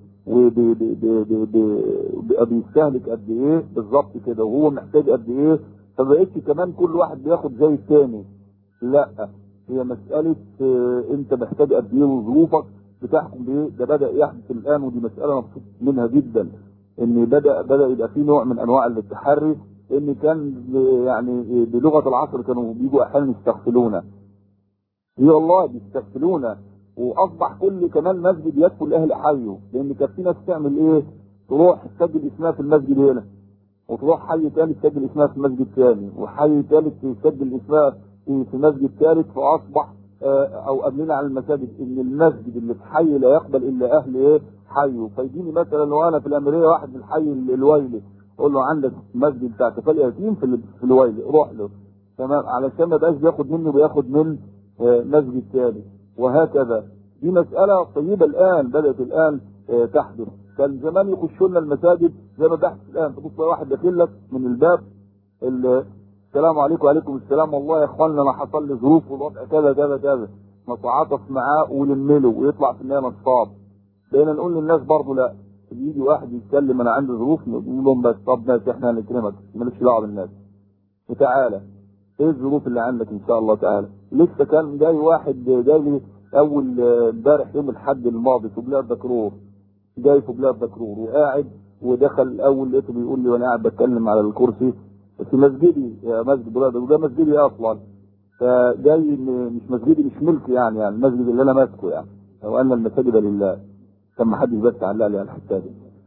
وبيبقى بيستهلك قد ايه بالظبط كده وهو محتاج قد ايه فبقيتش كمان كل واحد بياخد زي الثاني لا هي مسألة آه، انت محتاج قد ايه وظروفك بتحكم بايه ده بدأ يحدث الان ودي مسألة مبسوط منها جدا ان بدأ بدأ يبقى في نوع من انواع التحري ان كان ب- يعني بلغة العصر كانوا بيجوا احيانا يستغفلونا اي والله بيستغفلونا واصبح كل كمان مسجد يدخل اهل حيه لان كان في ناس تعمل ايه تروح تسجل اسمها في المسجد هنا وتروح حي تاني تسجل اسمها في مسجد تاني وحي تالت تسجل اسمها في في مسجد ثالث فاصبح آه، او امننا على المساجد ان المسجد اللي في حي لا يقبل الا اهل ايه حيه فيجيني مثلا وانا في الامريه واحد من الحي ال- الويلي اقول له عندك مسجد بتاع كفاله يتيم في ال- في الويلي روح له تمام علشان ما يبقاش بياخد منه بياخد من آه، مسجد ثاني وهكذا دي مسألة طيبة الآن بدأت الآن آه، تحدث كان زمان يخشوا لنا المساجد زي ما بيحدث الآن تبص تلاقي واحد داخل لك من الباب ال- السلام عليكم وعليكم السلام والله يا اخوانا انا حصل لي ظروف والوضع كذا كذا كذا نتعاطف معاه ونمله ويطلع في النهايه نصاب بقينا نقول للناس برضه لا يجي واحد يتكلم انا عندي ظروف نقول لهم بس طب ماشي احنا هنكرمك مالكش دعوه بالناس وتعالى ايه الظروف اللي عندك ان شاء الله تعالى لسه كان جاي واحد جاي لي اول آه، امبارح يوم الاحد الماضي في بلاد دكرور جاي في بلاد دكرور وقاعد ودخل اول لقيته بيقول لي وانا قاعد بتكلم على الكرسي في مسجدي يا مسجد بلاد وده مسجدي اصلا فجاي م- مش مسجدي مش ملكي يعني يعني المسجد اللي انا ماسكه يعني او ان المساجد لله كان ما حدش بس علق لي على الحته دي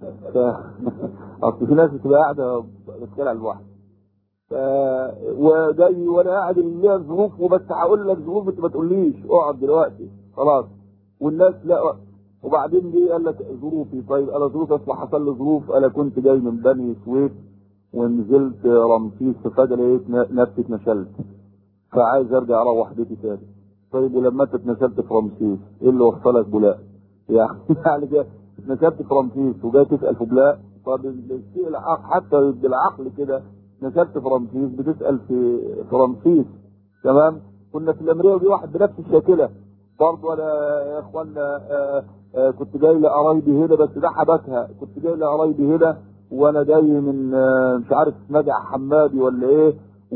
ف... اصل في ناس بتبقى قاعده بتتكلم على الواحد ف... وجاي وانا قاعد ليها ظروف وبس هقول لك ظروف انت ما تقوليش اقعد دلوقتي خلاص والناس لا وبعدين جه قال لك ظروفي طيب انا ظروفي اصل حصل لي ظروف انا كنت جاي من بني سويف ونزلت رمسيس فجاه لقيت نفسي اتنشلت فعايز ارجع اروح بيتي تاني طيب ولما انت اتنشلت في رمسيس ايه اللي وصلك بولاق؟ يعني يعني كده اتنشلت في رمسيس وجاي تسال في بولاق طب الشيء العقل حتى بالعقل كده اتنشلت في رمسيس بتسال في في رمسيس تمام كنا في الامريه ودي واحد بنفس الشاكله برضه انا يا اخوانا آه آه كنت جاي لقرايبي هنا بس ده حبكها كنت جاي لقرايبي هنا وانا جاي من آه مش عارف نجع حمادي ولا ايه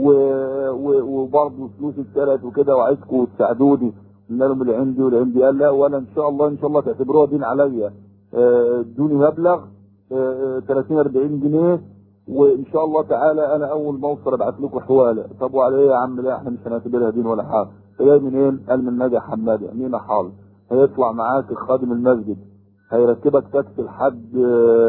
وبرضه فلوسي اتسرقت وكده وعايزكم تساعدوني قلنا لهم اللي عندي واللي عندي قال لا وانا ان شاء الله ان شاء الله تعتبروها دين عليا ادوني مبلغ 30 40 جنيه وان شاء الله تعالى انا اول ما اوصل ابعت لكم حواله طب وعلى ايه يا عم لا احنا مش هنعتبرها دين ولا حاجه جاي منين؟ قال من نجع حمادي امين حاضر هيطلع معاك خادم المسجد هيركبك تاكسي لحد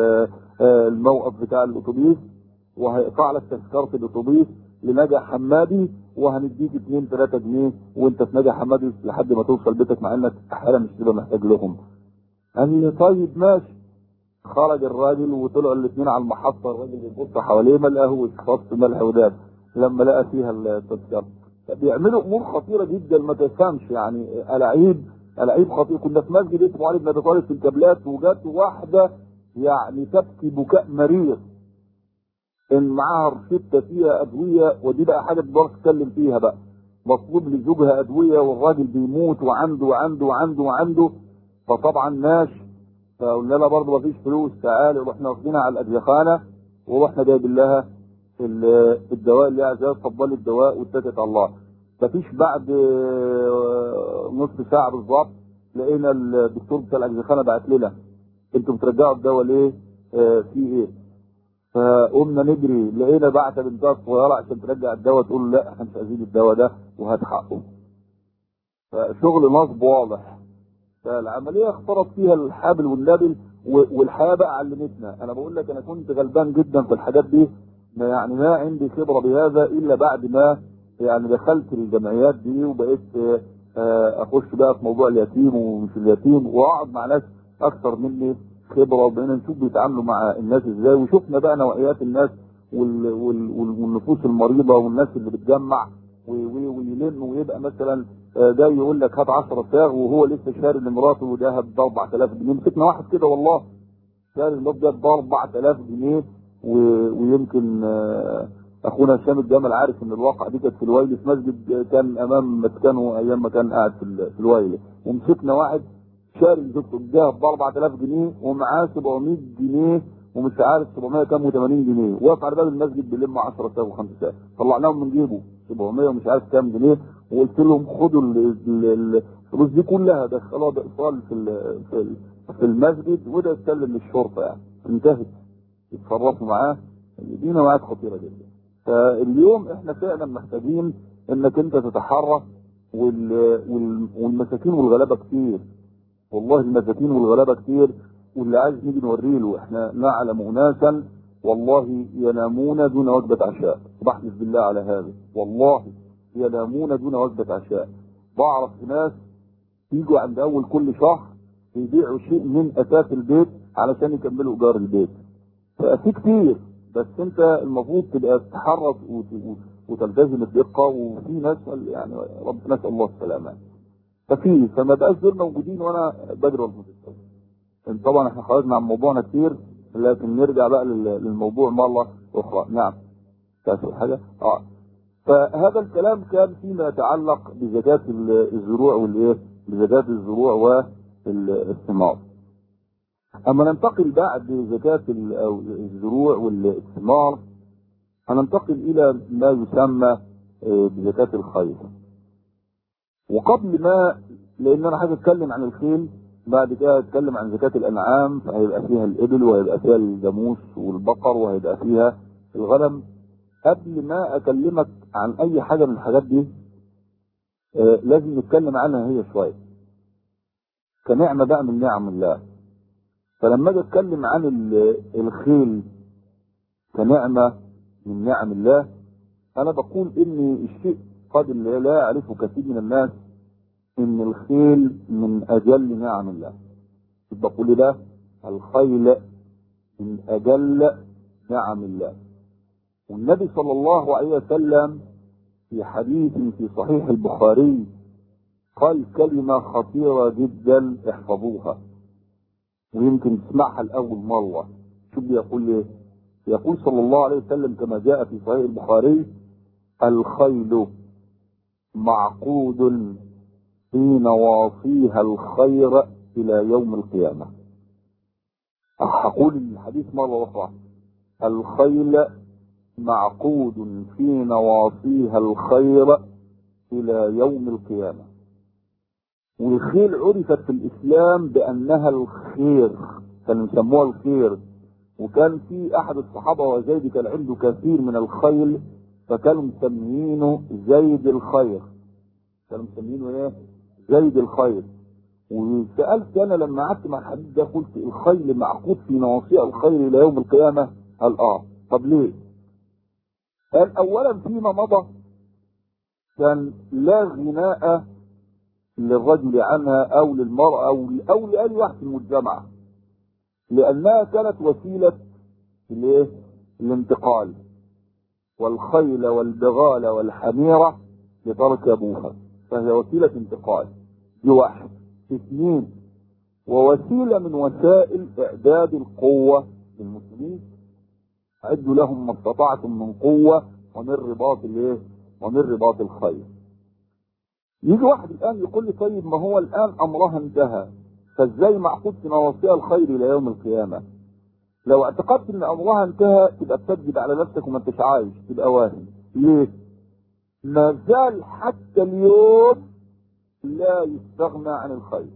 الموقف بتاع الاتوبيس وهيقطع لك تذكره الاتوبيس لنجا حمادي وهنديك 2 3 جنيه وانت في نجا حمادي لحد ما توصل بيتك مع انك احيانا مش تبقى محتاج لهم. قال لي طيب ماشي. خرج الراجل وطلعوا الاثنين على المحطه الراجل بيبص حواليه ما لقاهوش فص ملح وداب لما لقى فيها التذكره. بيعملوا امور خطيره جدا ما تفهمش يعني الاعيب الاعيب خطير كنا في مسجد اسمه علي بن ابي طالب في الكابلات وجت واحده يعني تبكي بكاء مريض ان معاها رشدة فيها ادوية ودي بقى حاجة تقدر تتكلم فيها بقى مطلوب لزوجها ادوية والراجل بيموت وعنده وعنده وعنده وعنده فطبعا ماشي فقلنا لها برضه مفيش فلوس تعالي ورحنا واخدينها على الاديخانة ورحنا جايبين لها الدواء اللي عايزاه اتفضلي الدواء واتكت على الله مفيش بعد نص ساعة بالظبط لقينا الدكتور بتاع الاديخانة بعت لنا انتوا بترجعوا الدواء ليه؟ اه في ايه؟ فقمنا نجري لقينا بعت بنتها الصغيره عشان ترجع الدواء تقول لا احنا مش عايزين الدواء ده وهات حقه. فشغل نصب واضح. فالعمليه اختلط فيها الحبل والنبل والحياه بقى علمتنا، انا بقول لك انا كنت غلبان جدا في الحاجات دي ما يعني ما عندي خبره بهذا الا بعد ما يعني دخلت الجمعيات دي وبقيت اخش بقى في موضوع اليتيم ومش اليتيم واقعد مع ناس اكثر مني خبره وبقينا نشوف بيتعاملوا مع الناس ازاي وشفنا بقى نوعيات الناس وال وال والنفوس المريضه والناس اللي بتجمع ويلم ويبقى مثلا جاي يقول لك هات 10 ساغ وهو لسه شاري لمراته ذهب ب 4000 جنيه مسكنا واحد كده والله شاري المرات ده ب 4000 جنيه ويمكن اخونا هشام الجمل عارف ان الواقع دي كانت في الويل في مسجد كان امام مسكنه ايام ما كان قاعد في الويل ومسكنا واحد شاري الدكتور الذهب ب 4000 جنيه ومعاه 700 جنيه ومش عارف 700 كام و80 جنيه واقف على باب المسجد بيلم 10 ساغ و5 ساغ طلعناهم من جيبه 700 ومش عارف كام جنيه وقلت لهم خدوا الفلوس دي كلها دخلوها بايصال في في في المسجد وده يتسلم للشرطه يعني انتهت يتصرفوا معاه دي نوعات خطيره جدا فاليوم احنا فعلا محتاجين انك انت تتحرى وال... وال... والمساكين والغلابه كتير والله المساكين والغلابه كتير واللي عايز نيجي نوريه له احنا نعلم اناسا والله ينامون دون وجبه عشاء بحلف بالله على هذا والله ينامون دون وجبه عشاء بعرف ناس يجوا عند اول كل شهر يبيعوا شيء من اساس البيت علشان يكملوا ايجار البيت ففي كتير بس انت المفروض تبقى تتحرك وتلتزم الدقه وفي ناس يعني رب نسال الله السلامه ففي فما بقاش دول موجودين وانا بدري والمتسلم طبعا احنا خرجنا عن موضوعنا كتير لكن نرجع بقى للموضوع مرة أخرى نعم تأسف حاجة اه فهذا الكلام كان فيما يتعلق بزكاة الزروع والايه بزكاة الزروع والثمار اما ننتقل بعد زكاة الزروع والثمار هننتقل الى ما يسمى بزكاة الخير وقبل ما لان انا عايز اتكلم عن الخيل بعد كده اتكلم عن زكاة الانعام فهيبقى فيها الابل وهيبقى فيها الجاموس والبقر وهيبقى فيها الغنم قبل ما اكلمك عن اي حاجة من الحاجات دي آه لازم نتكلم عنها هي شوية كنعمة بقى من نعم الله فلما اجي اتكلم عن ال- الخيل كنعمة من نعم الله انا بقول ان الشيء قد لا يعرفه كثير من الناس ان الخيل من اجل نعم الله بقول ده الخيل من اجل نعم الله والنبي صلى الله عليه وسلم في حديث في صحيح البخاري قال كلمة خطيرة جدا احفظوها ويمكن تسمعها لأول مرة شو بيقول ايه يقول صلى الله عليه وسلم كما جاء في صحيح البخاري الخيل معقود في نواصيها الخير إلى يوم القيامة أقول الحديث مرة أخرى الخيل معقود في نواصيها الخير إلى يوم القيامة والخيل عرفت في الإسلام بأنها الخير كانوا يسموها الخير وكان في أحد الصحابة وزيد كان عنده كثير من الخيل فكانوا مسمينه زيد الخير كانوا مسمينه ايه؟ زيد الخير وسألت أنا لما قعدت مع الحديث ده قلت الخيل معقود في نواصيها الخير إلى يوم القيامة قال آه طب ليه؟ قال أولا فيما مضى كان لا غناء للرجل عنها أو للمرأة أو أو لأي واحد في المجتمع لأنها كانت وسيلة الايه؟ الانتقال والخيل والبغال والحميرة لتركبوها فهي وسيلة انتقال دي واحد اثنين ووسيلة من وسائل إعداد القوة للمسلمين أعدوا لهم ما استطعتم من قوة ومن رباط الايه؟ ومن رباط الخيل. يجي واحد الآن يقول لي طيب ما هو الآن أمرها انتهى فازاي معقود في نواصيها الخير إلى يوم القيامة؟ لو اعتقدت ان امرها انتهى تبقى بتكذب على نفسك وما انتش عايش تبقى واهم ليه؟ ما زال حتى اليوم لا يستغنى عن الخير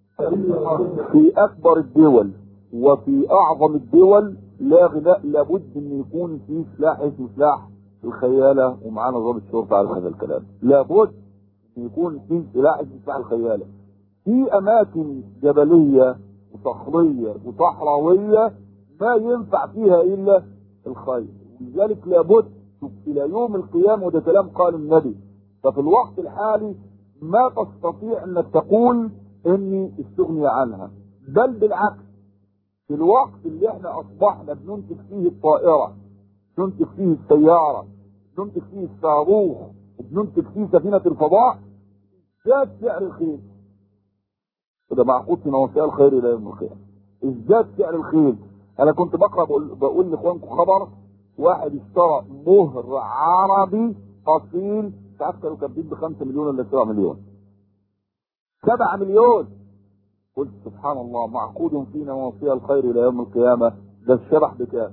في اكبر الدول وفي اعظم الدول لا غناء لابد ان يكون في سلاح اسمه سلاح الخياله ومعانا ضابط شرطه على هذا الكلام لابد ان يكون في سلاح اسمه سلاح الخياله في اماكن جبليه وصخريه وصحراويه ما ينفع فيها الا الخير لذلك لابد الى يوم القيامه وده كلام قال النبي ففي الوقت الحالي ما تستطيع انك تقول اني استغني عنها بل بالعكس في الوقت اللي احنا اصبحنا بننتج فيه الطائره بننتج فيه السياره بننتج فيه الصاروخ بننتج فيه سفينه الفضاء زاد سعر الخيل وده معقود في نواصي الخير الى يوم القيامه ازداد سعر الخيل انا كنت بقرا بقول, بقول لاخوانكم خبر واحد اشترى مهر عربي اصيل مش عارف كانوا كاتبين ب 5 مليون ولا 7 مليون 7 مليون قلت سبحان الله معقود في نواصي الخير الى يوم القيامه ده الشبح بكام؟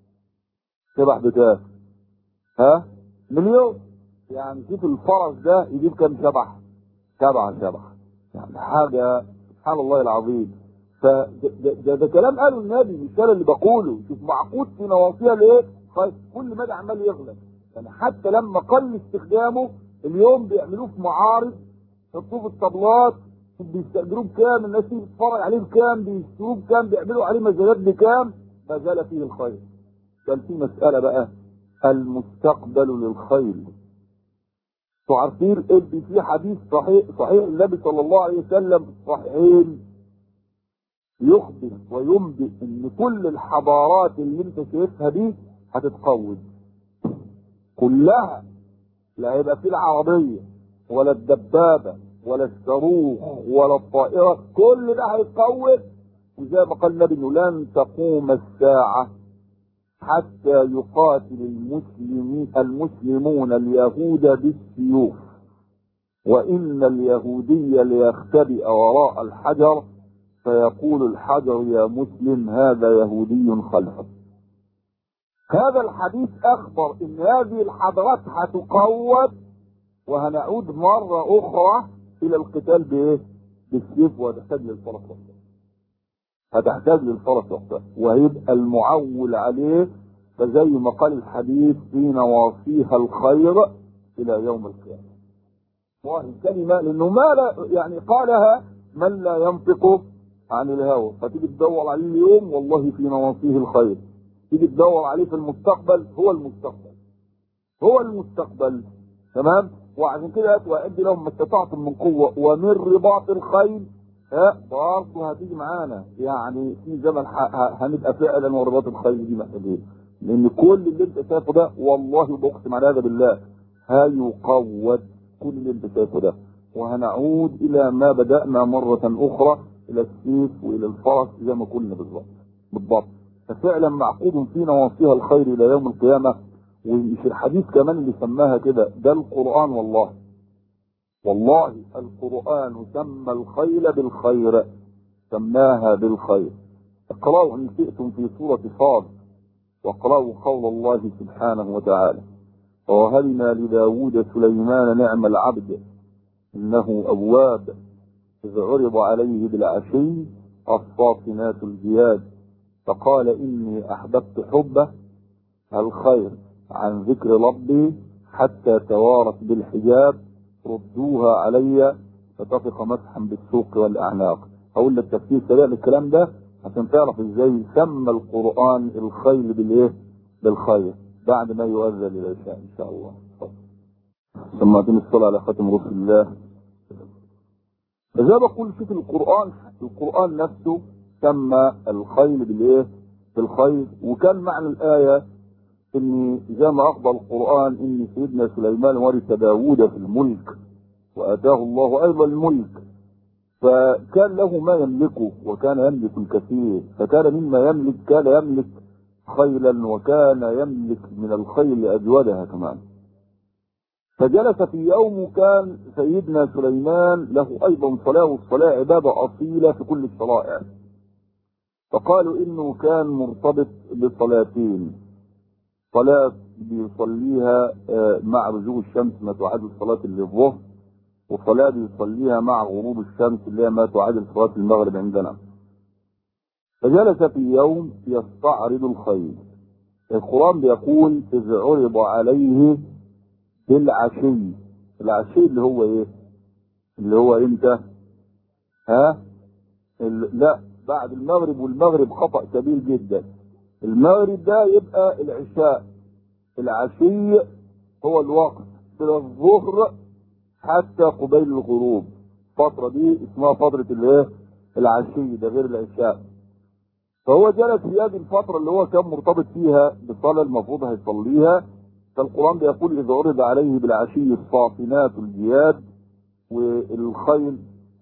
شبح بكام؟ ها؟ مليون يعني شوف الفرس ده يجيب كام شبح؟ سبعة شبح يعني حاجة سبحان الله العظيم فده ده, ده, ده كلام قاله النبي مش انا اللي بقوله شوف معقود في نواصيها ليه؟ خلاص كل مدى عمال يغلى يعني حتى لما قل استخدامه اليوم بيعملوه في معارض يحطوه في الطبلات بيستأجروه بكام الناس تيجي تتفرج عليه بكام بيشتروه بكام بيعملوا عليه مزادات بكام ما زال فيه الخير كان في مسألة بقى المستقبل للخير انتوا عارفين ان في حديث صحيح صحيح النبي صلى الله عليه وسلم صحيحين يخبر وينبئ ان كل الحضارات اللي انت شايفها دي هتتقوض كلها لا هيبقى في العربية ولا الدبابة ولا الصاروخ ولا الطائرة كل ده هيتقوض وزي ما قال النبي انه لن تقوم الساعة حتى يقاتل المسلمين المسلمون اليهود بالسيوف وإن اليهودي ليختبئ وراء الحجر فيقول الحجر يا مسلم هذا يهودي خلفك هذا الحديث أخبر إن هذه الحضارات هتقوت وهنعود مرة أخرى إلى القتال بإيه؟ بالسيف وتحتاج للفرس وقتها هتحتاج للفرس وقتها وهيبقى المعول عليه فزي ما قال الحديث في نواصيها الخير إلى يوم القيامة والله الكلمة لأنه ما لا يعني قالها من لا ينطق عن الهوى فتيجي تدور عليه اليوم والله في نواصيه الخير تيجي تدور عليه في المستقبل هو المستقبل هو المستقبل تمام وعشان كده وأعد لهم ما استطعتم من قوة ومن رباط الخيل ها برضه هتيجي معانا يعني في زمن ح- ه- هنبقى فعلا ورباط الخيل دي محتاجين لان كل اللي انت شايفه ده والله بقسم على هذا بالله هيقود كل اللي انت شايفه ده وهنعود الى ما بدانا مره اخرى الى السيف والى الفرس زي ما كنا بالظبط بالضبط ففعلا معقود في نواصيها الخير الى يوم القيامه وفي الحديث كمان اللي سماها كده ده القران والله والله القرآن سمى الخيل بالخير سماها بالخير اقرأوا إن شئتم في سورة صاد واقرأوا قول الله سبحانه وتعالى ووهبنا لداود سليمان نعم العبد إنه أواب إذ عرض عليه بالعشي الصافنات الجياد فقال إني أحببت حبه الخير عن ذكر ربي حتى توارت بالحجاب ردوها علي فتفق مسحا بالسوق والاعناق هقول لك تفسير سريع للكلام ده عشان تعرف ازاي سمى القران الخيل بالايه بالخير بعد ما يؤذن العشاء ان شاء الله سمعتني الصلاه على خاتم رسول الله فزي بقول شوف القران القران نفسه سمى الخيل بالايه بالخير وكان معنى الايه ان زي ما اخبر القران ان سيدنا سليمان ورث داوود في الملك واتاه الله ايضا الملك فكان له ما يملكه وكان يملك الكثير فكان مما يملك كان يملك خيلا وكان يملك من الخيل اجودها كمان فجلس في يوم كان سيدنا سليمان له ايضا صلاه والصلاه عباده اصيله في كل الشرائع فقالوا انه كان مرتبط بصلاتين صلاة بيصليها آه، مع رجوع الشمس ما تعادل صلاة الظهر وصلاة بيصليها مع غروب الشمس اللي هي ما تعادل صلاة المغرب عندنا فجلس في يوم يستعرض الخيل القرآن بيقول إذ عرض عليه بالعشي العشي اللي هو ايه اللي هو امتى ها ال- لا بعد المغرب والمغرب خطأ كبير جدا المغرب ده يبقى العشاء العشي هو الوقت من الظهر حتى قبيل الغروب الفترة دي اسمها فترة الايه العشي ده غير العشاء فهو جلس في هذه الفترة اللي هو كان مرتبط فيها بالصلاة المفروض هيصليها فالقرآن بيقول إذا عرض عليه بالعشي الصافنات الجياد والخيل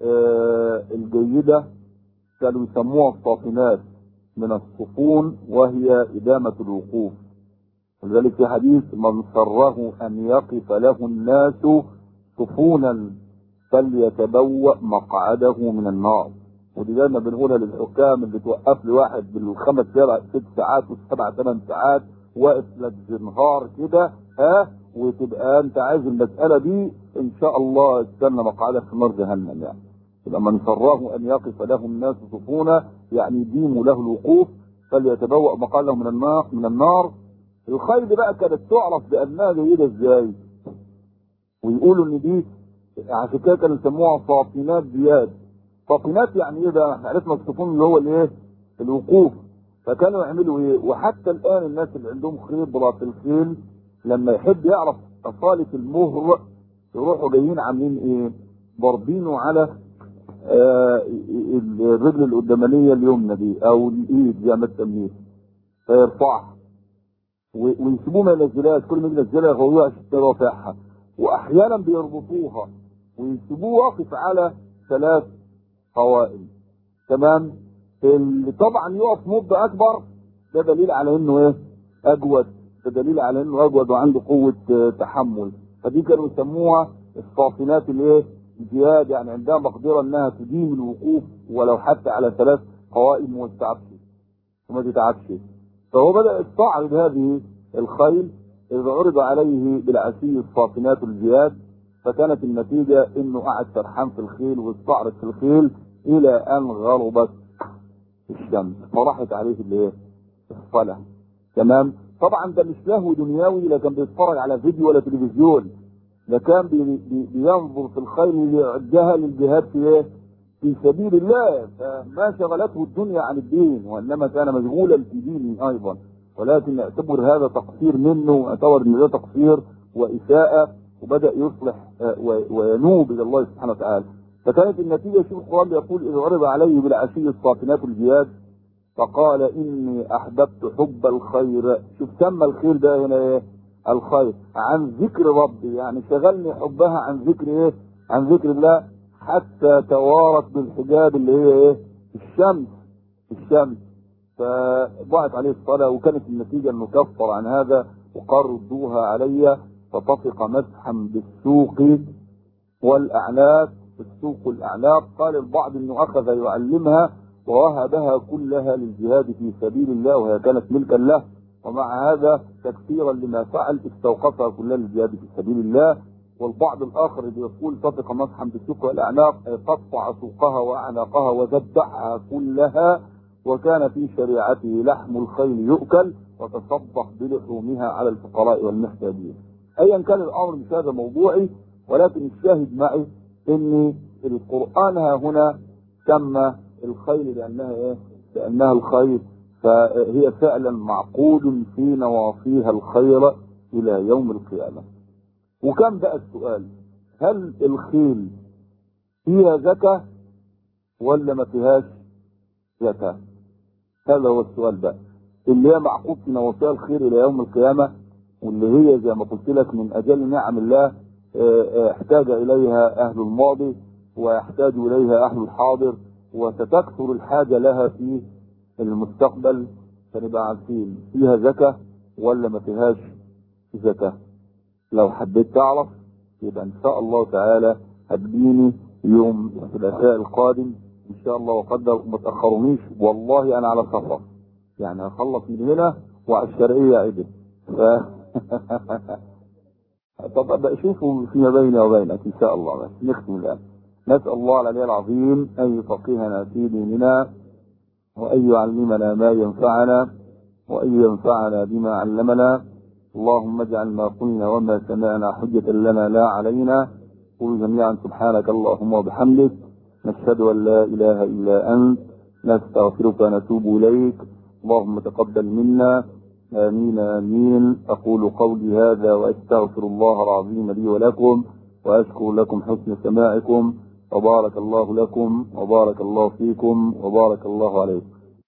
آه الجيدة كانوا يسموها الصافنات من الصفون وهي إدامة الوقوف ولذلك في حديث من سره أن يقف له الناس صفونا فليتبوأ مقعده من النار ودي دايما بنقولها للحكام اللي توقف لي واحد بالخمس سبع ست ساعات والسبع ثمان ساعات واقف لك زنهار كده ها وتبقى انت عايز المساله دي ان شاء الله استنى مقعدك في نار جهنم يعني يبقى من سراه ان يقف له الناس صفونا يعني يديم له الوقوف فليتبوأ مقعده من النار من النار الخيل بقى كانت تعرف بانها جيده ازاي ويقولوا ان دي عشان كده كانوا يسموها صافنات زياد صافنات يعني ايه بقى؟ احنا عرفنا الصفون اللي هو الايه؟ الوقوف فكانوا يعملوا ايه؟ وحتى الان الناس اللي عندهم خبره في الخيل لما يحب يعرف اصاله المهر يروحوا جايين عاملين ايه؟ ضاربينه على آه الرجل القدامانيه اليمنى دي او الايد زي ما تسميه فيرفعها و- ويسيبوه ما ينزلهاش كل ما يجي ينزلها يغويها عشان رافعها واحيانا بيربطوها ويسيبوه واقف على ثلاث قوائم تمام اللي طبعا يقف مدة اكبر ده دليل على انه ايه اجود ده دليل على انه اجود وعنده قوة آه، تحمل فدي كانوا يسموها الصافنات الايه الجهاد يعني عندها مقدرة انها تديم الوقوف ولو حتى على ثلاث قوائم وما تتعبش وما تتعبش فهو بدأ يستعرض هذه الخيل إذا عرض عليه بالعشي الصافنات الجياد فكانت النتيجة انه قعد سرحان في الخيل واستعرض في الخيل الى ان غربت الشمس فراحت عليه الايه الصلاة تمام طبعا ده مش له دنيوي لا كان بيتفرج على فيديو ولا تلفزيون ده كان بي بي بينظر في الخيل ليعدها للجهاد في ايه في سبيل الله فما شغلته الدنيا عن الدين وانما كان مشغولا في دينه ايضا ولكن يعتبر هذا تقصير منه واعتبر ان ده تقصير واساءه وبدا يصلح آه، و- وينوب الى الله سبحانه وتعالى فكانت النتيجه شوف القران يقول اذ عرض عليه بالعشي الصافنات الجياد فقال اني احببت حب الخير شوف سمى الخير ده هنا ايه الخير عن ذكر ربي يعني شغلني حبها عن ذكر ايه عن ذكر الله حتى توارت بالحجاب اللي هي ايه الشمس الشمس فضاعت عليه الصلاة وكانت النتيجة انه كفر عن هذا وقال ردوها علي فطفق مسحا بالسوق والاعناق السوق والاعناق قال البعض انه اخذ يعلمها ووهبها كلها للجهاد في سبيل الله وهي كانت ملكا له ومع هذا تكثيرا لما فعل استوقفها كلها للجهاد في سبيل الله والبعض الاخر اللي يقول طفق مسحا بالسوق والاعناق أي قطع سوقها واعناقها وذبحها كلها وكان في شريعته لحم الخيل يؤكل وتصدق بلحومها على الفقراء والمحتاجين ايا كان الامر مش هذا موضوعي ولكن الشاهد معي ان القران ها هنا سمى الخيل لانها ايه؟ لانها الخير فهي فعلا معقود في نواصيها الخير الى يوم القيامه. وكان بقى السؤال هل الخيل فيها زكاه ولا ما فيهاش زكاه؟ هذا هو السؤال بقى اللي هي معقود في نواصيها الخير الى يوم القيامه واللي هي زي ما قلت لك من اجل نعم الله آه، آه، احتاج اليها اهل الماضي ويحتاج اليها اهل الحاضر وستكثر الحاجه لها في المستقبل فنبقى عارفين فيها زكاه ولا ما فيهاش زكاه لو حبيت تعرف يبقى ان شاء الله تعالى هتجيني يوم الثلاثاء القادم ان شاء الله وقدر ما تاخرونيش والله انا على سفر يعني هخلص من هنا وعلى الشرقيه عدل ف طب أبقى شوفوا فيما بيني وبينك ان شاء الله بس نختم الان نسال الله العلي العظيم ان يفقهنا في ديننا وان يعلمنا ما ينفعنا وان ينفعنا بما علمنا اللهم اجعل ما قلنا وما سمعنا حجة لنا لا علينا قل جميعا سبحانك اللهم وبحمدك نشهد ان لا اله الا انت نستغفرك ونتوب اليك اللهم تقبل منا امين امين اقول قولي هذا واستغفر الله العظيم لي ولكم واشكر لكم حسن سماعكم وبارك الله لكم وبارك الله فيكم وبارك الله عليكم